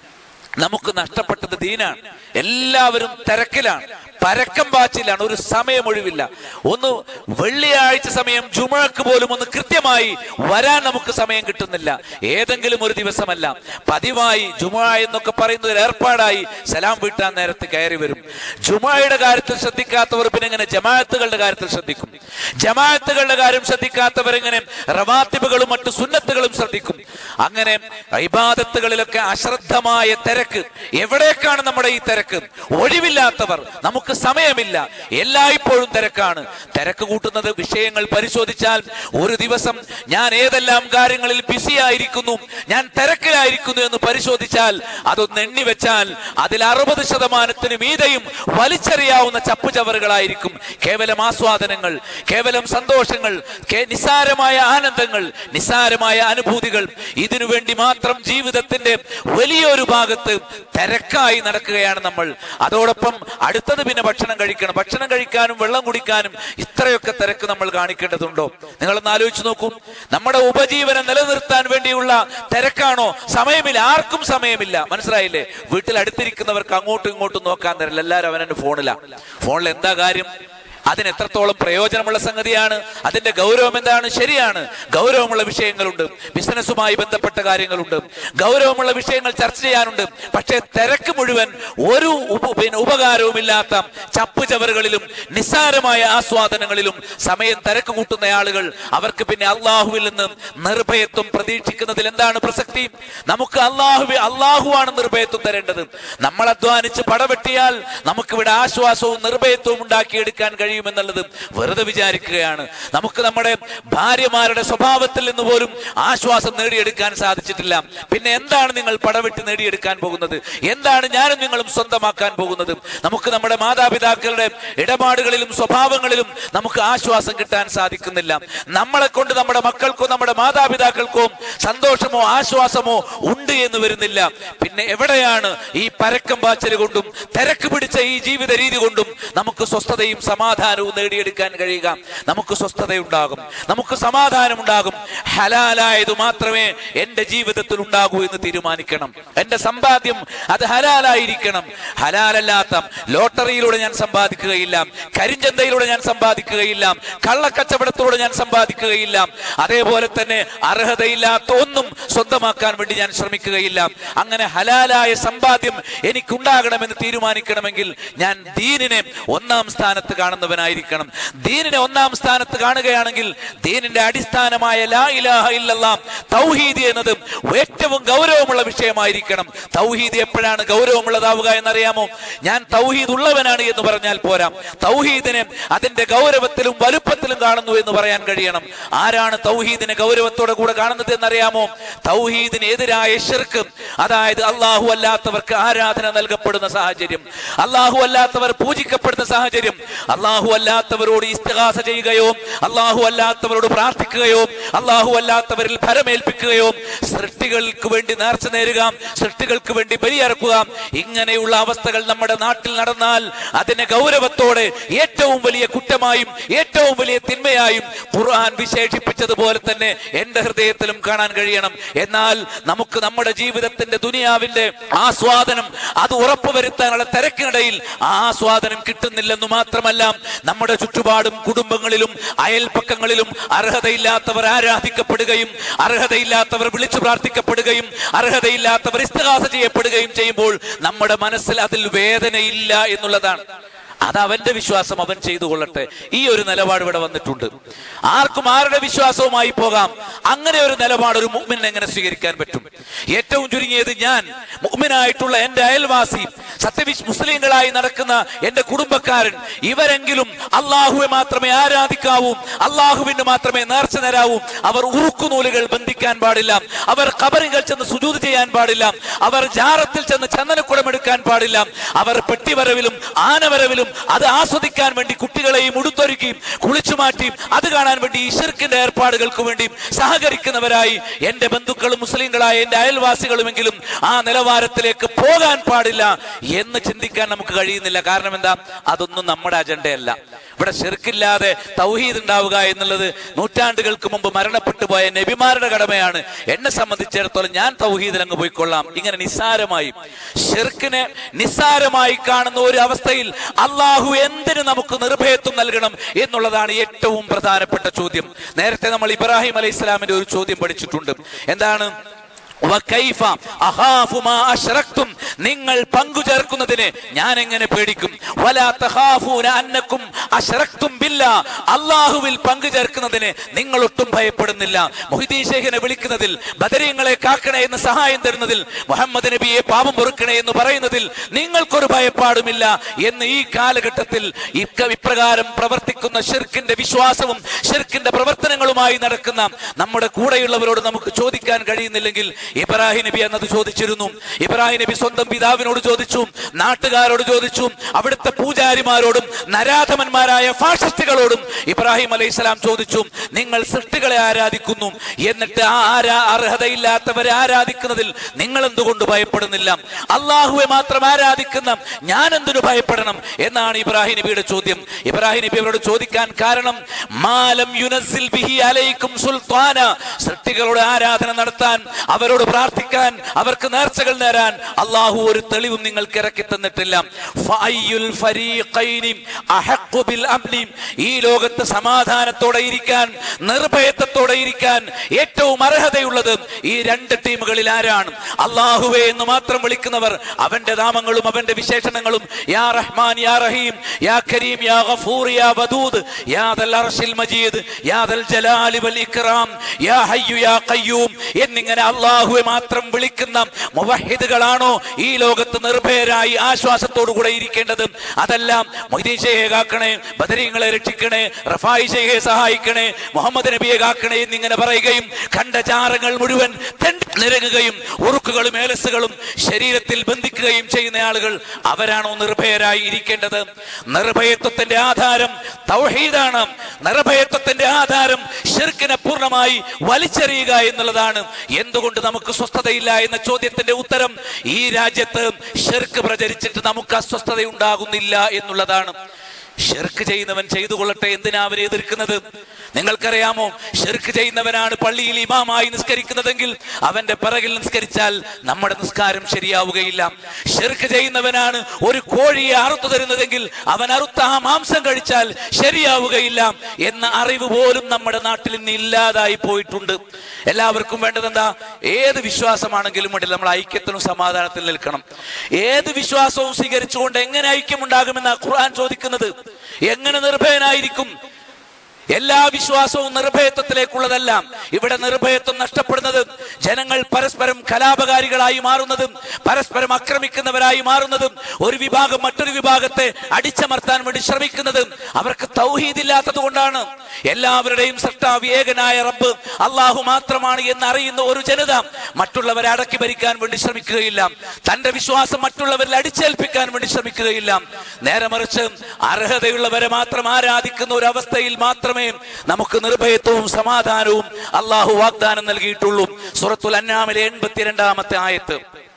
നമുക്ക് നഷ്ടപ്പെട്ടത് ദീനാണ് എല്ലാവരും തിരക്കിലാണ് പരക്കം പാച്ചിലാണ് ഒരു സമയം ഒഴിവില്ല ഒന്ന് വെള്ളിയാഴ്ച സമയം ജുമഴക്ക് പോലും ഒന്ന് കൃത്യമായി വരാൻ നമുക്ക് സമയം കിട്ടുന്നില്ല ഏതെങ്കിലും ഒരു ദിവസമല്ല പതിവായി ജുമ എന്നൊക്കെ പറയുന്ന ഒരു ഏർപ്പാടായി സലാം വീട്ടാൻ നേരത്ത് കയറി വരും ജുമയുടെ കാര്യത്തിൽ ശ്രദ്ധിക്കാത്തവർ പിന്നെ എങ്ങനെ ജമാഅത്തുകളുടെ കാര്യത്തിൽ ശ്രദ്ധിക്കും ജമാഅത്തുകളുടെ കാര്യം ശ്രദ്ധിക്കാത്തവരെങ്ങനെ റവാത്തിബുകളും മറ്റു സുന്നത്തുകളും ശ്രദ്ധിക്കും അങ്ങനെ ഇബാദത്തുകളിലൊക്കെ അശ്രദ്ധമായ തിരക്ക് എവിടേക്കാണ് നമ്മുടെ ഈ തിരക്ക് ഒഴിവില്ലാത്തവർ നമുക്ക് സമയമില്ല എല്ലായ്പ്പോഴും തിരക്കാണ് തിരക്ക് കൂട്ടുന്നത് വിഷയങ്ങൾ പരിശോധിച്ചാൽ ഒരു ദിവസം ഞാൻ ഏതെല്ലാം കാര്യങ്ങളിൽ ബിസി ആയിരിക്കുന്നു ഞാൻ തിരക്കിലായിരിക്കുന്നു എന്ന് പരിശോധിച്ചാൽ അതൊന്ന് എണ്ണി വെച്ചാൽ അതിൽ അറുപത് ശതമാനത്തിന് മീതയും വലിച്ചെറിയാവുന്ന ചപ്പുചവറുകളായിരിക്കും കേവലം ആസ്വാദനങ്ങൾ കേവലം സന്തോഷങ്ങൾ കേ- നിസ്സാരമായ ആനന്ദങ്ങൾ നിസ്സാരമായ അനുഭൂതികൾ ഇതിനു വേണ്ടി മാത്രം ജീവിതത്തിന്റെ വലിയൊരു ഭാഗത്ത് തിരക്കായി നടക്കുകയാണ് നമ്മൾ അതോടൊപ്പം അടുത്തത് പിന്നെ ഭക്ഷണം കഴിക്കണം ഭക്ഷണം കഴിക്കാനും വെള്ളം കുടിക്കാനും ഇത്രയൊക്കെ തിരക്ക് നമ്മൾ കാണിക്കേണ്ടതുണ്ടോ നിങ്ങളൊന്ന് ആലോചിച്ച് നോക്കൂ നമ്മുടെ ഉപജീവനം നിലനിർത്താൻ വേണ്ടിയുള്ള തിരക്കാണോ സമയമില്ല ആർക്കും സമയമില്ല മനസ്സിലായില്ലേ വീട്ടിൽ അടുത്തിരിക്കുന്നവർക്ക് അങ്ങോട്ടും ഇങ്ങോട്ടും നോക്കാൻ തരില്ല എല്ലാവരും അവനെ ഫോണിലാണ് ഫോണിൽ എന്താ കാര്യം അതിന് എത്രത്തോളം പ്രയോജനമുള്ള സംഗതിയാണ് അതിന്റെ ഗൗരവം എന്താണ് ശരിയാണ് ഗൗരവമുള്ള വിഷയങ്ങളുണ്ട് ബിസിനസ്സുമായി ബന്ധപ്പെട്ട കാര്യങ്ങളുണ്ട് ഗൗരവമുള്ള വിഷയങ്ങൾ ചർച്ച ചെയ്യാനുണ്ട് പക്ഷേ തിരക്ക് മുഴുവൻ ഒരു ഉപ- പിന്നെ ഉപകാരവുമില്ലാത്ത ചപ്പു ചവറുകളിലും നിസ്സാരമായ ആസ്വാദനങ്ങളിലും സമയം തിരക്ക് കൂട്ടുന്ന ആളുകൾ അവർക്ക് പിന്നെ അള്ളാഹുവിൽ നിന്ന് നിർഭയത്വം പ്രതീക്ഷിക്കുന്നതിൽ എന്താണ് പ്രസക്തി നമുക്ക് അള്ളാഹു അള്ളാഹുവാണ് നിർഭയത്വം തരേണ്ടത് നമ്മൾ അധ്വാനിച്ച് പടവെട്ടിയാൽ നമുക്കിവിടെ ആശ്വാസവും നിർഭയത്വവും ഉണ്ടാക്കിയെടുക്കാൻ കഴിയുമെന്നുള്ളത് വെറുതെ വിചാരിക്കുകയാണ് നമുക്ക് നമ്മുടെ ഭാര്യമാരുടെ സ്വഭാവത്തിൽ നിന്ന് പോലും ആശ്വാസം നേടിയെടുക്കാൻ സാധിച്ചിട്ടില്ല പിന്നെ എന്താണ് നിങ്ങൾ പടവെട്ടി നേടിയെടുക്കാൻ പോകുന്നത് എന്താണ് ഞാനും നിങ്ങളും സ്വന്തമാക്കാൻ പോകുന്നത് നമുക്ക് നമ്മുടെ മാതാപിതാക്കളുടെ ഇടപാടുകളിലും സ്വഭാവങ്ങളിലും നമുക്ക് ആശ്വാസം കിട്ടാൻ സാധിക്കുന്നില്ല നമ്മളെ കൊണ്ട് നമ്മുടെ മക്കൾക്കോ നമ്മുടെ മാതാപിതാക്കൾക്കോ സന്തോഷമോ ആശ്വാസമോ ഉണ്ട് എന്ന് വരുന്നില്ല പിന്നെ എവിടെയാണ് ഈ പരക്കം പാച്ചൽ കൊണ്ടും തിരക്ക് പിടിച്ച ഈ ജീവിത രീതി കൊണ്ടും നമുക്ക് സ്വസ്ഥതയും സമാധാനവും നേടിയെടുക്കാൻ കഴിയുക നമുക്ക് സ്വസ്ഥതയുണ്ടാകും നമുക്ക് സമാധാനമുണ്ടാകും ഹലാലായത് മാത്രമേ എന്റെ ജീവിതത്തിൽ ഉണ്ടാകൂ എന്ന് തീരുമാനിക്കണം എന്റെ സമ്പാദ്യം അത് ഹലാലായിരിക്കണം ഹലാലല്ലാത്ത ലോട്ടറിയിലൂടെ ഞാൻ സമ്പാദിക്കുകയില്ല കരിഞ്ചന്തയിലൂടെ ഞാൻ സമ്പാദിക്കുകയില്ല കള്ളക്കച്ചവടത്തിലൂടെ ഞാൻ സമ്പാദിക്കുകയില്ല അതേപോലെ തന്നെ അർഹതയില്ലാത്ത ഒന്നും സ്വന്തമാക്കാൻ വേണ്ടി ഞാൻ ശ്രമിക്കുകയില്ല അങ്ങനെ ഹലാലായ സമ്പാദ്യം എനിക്കുണ്ടാകണമെന്ന് തീരുമാനിക്കണമെങ്കിൽ ഞാൻ ദീനിനെ ഒന്നാം സ്ഥാനത്ത് കാണുന്നവനായിരിക്കണം ദീനിനെ ഒന്നാം സ്ഥാനത്ത് കാണുകയാണെങ്കിൽ ദീനിന്റെ അടിസ്ഥാനമായ ലാ ഇലാഹ ഇല്ലല്ലാം തൗഹീദ് എന്നത് ഏറ്റവും ഗൗരവമുള്ള വിഷയമായിരിക്കണം തൗഹീദ് എപ്പോഴാണ് ഗൗരവമുള്ളതാവുക എന്നറിയാമോ ഞാൻ തൗഹീദ് ഉള്ളവനാണ് എന്ന് പറഞ്ഞാൽ പോരാ തൗഹീദിനെ അതിന്റെ ഗൗരവത്തിലും വലുപ്പത്തിലും കാണുന്നു എന്ന് പറയാൻ കഴിയണം ആരാണ് തൗഹീദിനെ ഗൗരവത്തോടെ കൂടെ കാണുന്നത് എന്നറിയാമോ തൗഹീദിന് എതിരായ ഷിർക്ക് അതായത് അള്ളാഹു അല്ലാത്തവർക്ക് ആരാധന നൽകപ്പെടുന്ന സാഹചര്യം അള്ളാഹു അല്ലാത്തവർ പൂജിക്കപ്പെടുന്ന സാഹചര്യം അള്ളാഹു അല്ലാത്തവരോട് ഇസ്തിഹാസ ചെയ്യുകയോ അള്ളാഹു അല്ലാത്തവരോട് പ്രാർത്ഥിക്കുകയോ അള്ളാഹു അല്ലാത്തവരിൽ ഫലമേൽപ്പിക്കുകയോ സൃഷ്ടികൾക്ക് വേണ്ടി നേർച്ച നേരുക സൃഷ്ടികൾക്ക് വേണ്ടി ബലിയറക്കുക ഇങ്ങനെയുള്ള അവസ്ഥകൾ നമ്മുടെ നാട്ടിൽ നടന്നാൽ അതിനെ ഗൗരവത്തോടെ ഏറ്റവും വലിയ കുറ്റമായും ഏറ്റവും വലിയ തിന്മയായും ഖുർആൻ വിശേഷിപ്പിച്ചതുപോലെ തന്നെ എന്റെ ഹൃദയത്തിലും കാണാൻ കഴിയണം എന്നാൽ നമുക്ക് നമ്മുടെ ജീവിതത്തിന്റെ ദുനിയാവിന്റെ ആസ്വാദനം അത് ഉറപ്പുവരുത്താനുള്ള തിരക്കിനിടയിൽ ആ ആസ്വാദനം കിട്ടുന്നില്ലെന്ന് മാത്രമല്ല നമ്മുടെ ചുറ്റുപാടും കുടുംബങ്ങളിലും അയൽപ്പക്കങ്ങളിലും അർഹതയില്ലാത്തവർ ആരാധിക്കപ്പെടുകയും അർഹതയില്ലാത്തവർ വിളിച്ചു പ്രാർത്ഥിക്കപ്പെടുകയും അർഹതയില്ലാത്തവർ ഇസ്തഹാസ ചെയ്യപ്പെടുകയും ചെയ്യുമ്പോൾ നമ്മുടെ മനസ്സിൽ അതിൽ വേദനയില്ല എന്നുള്ളതാണ് അത് അവന്റെ വിശ്വാസം അവൻ ചെയ്തു കൊള്ളട്ടെ ഈ ഒരു നിലപാട് ഇവിടെ വന്നിട്ടുണ്ട് ആർക്കും ആരുടെ വിശ്വാസവുമായി പോകാം അങ്ങനെ ഒരു നിലപാട് ഒരു മുഅ്മിൻ എങ്ങനെ സ്വീകരിക്കാൻ പറ്റും ഏറ്റവും ചുരുങ്ങിയത് ഞാൻ മുഅ്മിനായിട്ടുള്ള എന്റെ അയൽവാസി സത്യവിശ് മുസ്ലിങ്ങളായി നടക്കുന്ന എന്റെ കുടുംബക്കാരൻ ഇവരെങ്കിലും അള്ളാഹുവെ മാത്രമേ ആരാധിക്കാവൂ അള്ളാഹുവിന് മാത്രമേ നേർച്ച നേരാവൂ അവർ ഉറുക്കുനൂലുകൾ ബന്ധിക്കാൻ പാടില്ല അവർ കബറികൾ ചെന്ന് സുജൂത് ചെയ്യാൻ പാടില്ല അവർ ജാറത്തിൽ ചെന്ന് ചന്ദനക്കുടം എടുക്കാൻ പാടില്ല അവർ പെട്ടിവരവിലും ആനവരവിലും അത് ആസ്വദിക്കാൻ വേണ്ടി കുട്ടികളെയും ഉടുത്തൊരുക്കിയും കുളിച്ചു മാറ്റിയും അത് കാണാൻ വേണ്ടി ഈ ഷിർക്കിന്റെ ഏർപ്പാടുകൾക്ക് വേണ്ടിയും സഹകരിക്കുന്നവരായി എന്റെ ബന്ധുക്കളും മുസ്ലിങ്ങളായ എന്റെ അയൽവാസികളുമെങ്കിലും ആ നിലവാരത്തിലേക്ക് പോകാൻ പാടില്ല എന്ന് ചിന്തിക്കാൻ നമുക്ക് കഴിയുന്നില്ല കാരണം എന്താ അതൊന്നും നമ്മുടെ അജണ്ടയല്ല ഇവിടെ ഷിർക്കില്ലാതെ തൗഹീദ് ഉണ്ടാവുക എന്നുള്ളത് നൂറ്റാണ്ടുകൾക്ക് മുമ്പ് മരണപ്പെട്ടു പോയ നബിമാരുടെ കടമയാണ് എന്നെ സംബന്ധിച്ചിടത്തോളം ഞാൻ തൗഹീദിൽ അങ്ങ് പോയിക്കൊള്ളാം ഇങ്ങനെ നിസ്സാരമായി ഷിർക്കിനെ നിസ്സാരമായി കാണുന്ന ഒരു അവസ്ഥയിൽ അള്ളാഹു എന്തിന് നമുക്ക് നിർഭയത്വം നൽകണം എന്നുള്ളതാണ് ഏറ്റവും പ്രധാനപ്പെട്ട ചോദ്യം നേരത്തെ നമ്മൾ ഇബ്രാഹിം അലൈഹി ഇസ്ലാമിന്റെ ഒരു ചോദ്യം പഠിച്ചിട്ടുണ്ട് എന്താണ് വകൈഫ അഖാഫു മാ അശ്റക്തും നിങ്ങൾ പങ്കു ചേർക്കുന്നതിനെ ഞാൻ എങ്ങനെ പേടിക്കും വലാ തഖാഫൂന അന്നക്കും അശ്റക്തും ബില്ലാ അല്ലാഹുവിൽ പങ്കു ചേർക്കുന്നതിനെ നിങ്ങൾ ഒട്ടും ഭയപ്പെടുന്നില്ല മൊഹിദ്ദീൻ ശേഖിനെ വിളിക്കുന്നതിൽ ബദരീങ്ങളെ കാക്കണേ എന്ന് സഹായം തരുന്നതിൽ മുഹമ്മദ് നബിയെ പാപം പൊറുക്കണേ എന്ന് പറയുന്നതിൽ നിങ്ങൾക്കൊരു ഭയപ്പാടുമില്ല എന്ന് ഈ കാലഘട്ടത്തിൽ ഇക്ക ഇപ്രകാരം പ്രവർത്തിക്കുന്ന ഷിർക്കിന്റെ വിശ്വാസവും ഷിർക്കിന്റെ പ്രവർത്തനങ്ങളുമായി നടക്കുന്ന നമ്മുടെ കൂടെയുള്ളവരോട് നമുക്ക് ചോദിക്കാൻ കഴിയുന്നില്ലെങ്കിൽ ഇബ്രാഹിം നബി എന്നത് ചോദിച്ചിരുന്നു ഇബ്രാഹിം നബി സ്വന്തം പിതാവിനോട് ചോദിച്ചു നാട്ടുകാരോട് ചോദിച്ചു അവിടുത്തെ പൂജാരിമാരോടും നരാധമന്മാരായ ഫാഷിസ്റ്റുകളോടും ഇബ്രാഹിം അലൈഹി സ്വലാം ചോദിച്ചു നിങ്ങൾ സൃഷ്ടികളെ ആരാധിക്കുന്നു എന്നിട്ട് ആ ആരാ അർഹതയില്ലാത്തവരെ ആരാധിക്കുന്നതിൽ നിങ്ങൾ എന്തുകൊണ്ട് ഭയപ്പെടുന്നില്ല അള്ളാഹുവെ മാത്രം ആരാധിക്കുന്ന ഞാൻ എന്തിനു ഭയപ്പെടണം എന്നാണ് ഇബ്രാഹിം നബിയുടെ ചോദ്യം ഇബ്രാഹിം നബി അവരോട് ചോദിക്കാൻ കാരണം മാലം യുനസിൽ ബിഹി അലൈക്കും സുൽത്താന സൃഷ്ടികളുടെ ആരാധന നടത്താൻ അവരോട് അള്ളാഹുവോട് പ്രാർത്ഥിക്കാൻ അവർക്ക് നേർച്ചകൾ നേരാൻ അള്ളാഹു ഒരു തെളിവും നിങ്ങൾക്ക് ഇറക്കി തന്നിട്ടില്ല ഫഅയ്യുൽ ഫരീഖൈനി അഹഖു ബിൽ അംനി. ഈ ലോകത്ത് സമാധാനത്തോടെ ഇരിക്കാൻ നിർഭയത്വത്തോടെ ഇരിക്കാൻ ഏറ്റവും അർഹതയുള്ളത് ഈ രണ്ട് ടീമുകളിൽ ആരാണ് അള്ളാഹുവേ എന്ന് മാത്രം വിളിക്കുന്നവർ അവന്റെ നാമങ്ങളും അവന്റെ വിശേഷണങ്ങളും യാ റഹ്മാൻ യാ റഹീം യാ കരീം യാ ഗഫൂർ യാ വദൂദ് യാ ദൽ അർശിൽ മജീദ് യാ ദൽ ജലാലി വൽ ഇക്റാം യാ ഹയ്യു യാ ഖയ്യൂം എന്നിങ്ങനെ അള്ളാഹുവെ മാത്രം വിളിക്കുന്ന മുവഹിദുകളാണോ ഈ ലോകത്ത് നിർഭയരായി ആശ്വാസത്തോടു കൂടെ ഇരിക്കേണ്ടത് അതെല്ലാം മൊയ്തീൻ ഷെയ്ഖെ കാക്കണേ ബദരീങ്ങളെ രക്ഷിക്കണേ റഫായി ഷെയ്ഖെ സഹായിക്കണേ മുഹമ്മദ് നബിയെ കാക്കണേ എന്നിങ്ങനെ പറയുകയും കണ്ട ചാരങ്ങൾ മുഴുവൻ തെണ്ടി നിരങ്ങുകയും ഉറുക്കുകളും ഏലസുകളും ശരീരത്തിൽ ബന്ധിക്കുകയും ചെയ്യുന്ന ആളുകൾ അവരാണോ നിർഭയരായി ഇരിക്കേണ്ടത് നിർഭയത്വത്തിന്റെ ആധാരം തൗഹീദാണ് നിർഭയത്വത്തിന്റെ ആധാരം ഷിർക്കിനെ പൂർണ്ണമായി വലിച്ചെറിയുക എന്നുള്ളതാണ് എന്തുകൊണ്ട് നമുക്ക് സ്വസ്ഥതയില്ല എന്ന ചോദ്യത്തിന്റെ ഉത്തരം ഈ രാജ്യത്ത് ഷിർക്ക് പ്രചരിച്ചിട്ട് നമുക്ക് അസ്വസ്ഥത ഉണ്ടാകുന്നില്ല എന്നുള്ളതാണ് ഷിർക്ക് ചെയ്യുന്നവൻ ചെയ്തു കൊള്ളട്ടെ എന്തിനാ അവരെ എതിർക്കുന്നത് നിങ്ങൾക്കറിയാമോ ഷിർക്ക് ചെയ്യുന്നവനാണ് പള്ളിയിൽ ഇമാമായി നിസ്കരിക്കുന്നതെങ്കിൽ അവന്റെ പിറകിൽ നിസ്കരിച്ചാൽ നമ്മുടെ നിസ്കാരം ശരിയാവുകയില്ല ഷിർക്ക് ചെയ്യുന്നവനാണ് ഒരു കോഴിയെ അറുത്തു തരുന്നതെങ്കിൽ അവൻ അറുത്ത ആ മാംസം കഴിച്ചാൽ ശരിയാവുകയില്ല എന്ന അറിവ് പോലും നമ്മുടെ നാട്ടിൽ ഇന്ന് ഇല്ലാതായി പോയിട്ടുണ്ട് എല്ലാവർക്കും വേണ്ടത് എന്താ ഏത് വിശ്വാസമാണെങ്കിലും വേണ്ടി നമ്മൾ ഐക്യത്തിനും സമാധാനത്തിൽ നിൽക്കണം ഏത് വിശ്വാസവും സ്വീകരിച്ചുകൊണ്ട് എങ്ങനെ ഐക്യമുണ്ടാകുമെന്ന ഖുർആൻ ചോദിക്കുന്നത് എങ്ങനെ നിർഭയനായിരിക്കും എല്ലാ വിശ്വാസവും നിർഭയത്വത്തിലേക്കുള്ളതല്ല ഇവിടെ നിർഭയത്വം നഷ്ടപ്പെടുന്നത് ജനങ്ങൾ പരസ്പരം കലാപകാരികളായി മാറുന്നതും പരസ്പരം ആക്രമിക്കുന്നവരായി മാറുന്നതും ഒരു വിഭാഗം മറ്റൊരു വിഭാഗത്തെ അടിച്ചമർത്താൻ വേണ്ടി ശ്രമിക്കുന്നതും അവർക്ക് തൗഹീദില്ലാത്തത് കൊണ്ടാണ് എല്ലാവരുടെയും സൃഷ്ടാവ് ഏകനായ റബ്ബ് അള്ളാഹു മാത്രമാണ് എന്ന് അറിയുന്ന ഒരു ജനത മറ്റുള്ളവരെ അടക്കി ഭരിക്കാൻ വേണ്ടി ശ്രമിക്കുകയില്ല തന്റെ വിശ്വാസം മറ്റുള്ളവരിൽ അടിച്ചേൽപ്പിക്കാൻ വേണ്ടി ശ്രമിക്കുകയില്ല നേരെ മറിച്ച് അർഹതയുള്ളവരെ മാത്രം ആരാധിക്കുന്ന ഒരു അവസ്ഥയിൽ മാത്രമേ നമുക്ക് നിർഭയത്വവും സമാധാനവും അള്ളാഹു വാഗ്ദാനം നൽകിയിട്ടുള്ളൂ സുറത്തുൽ അന്നാമിലെ എൺപത്തിരണ്ടാമത്തെ ആയത്ത്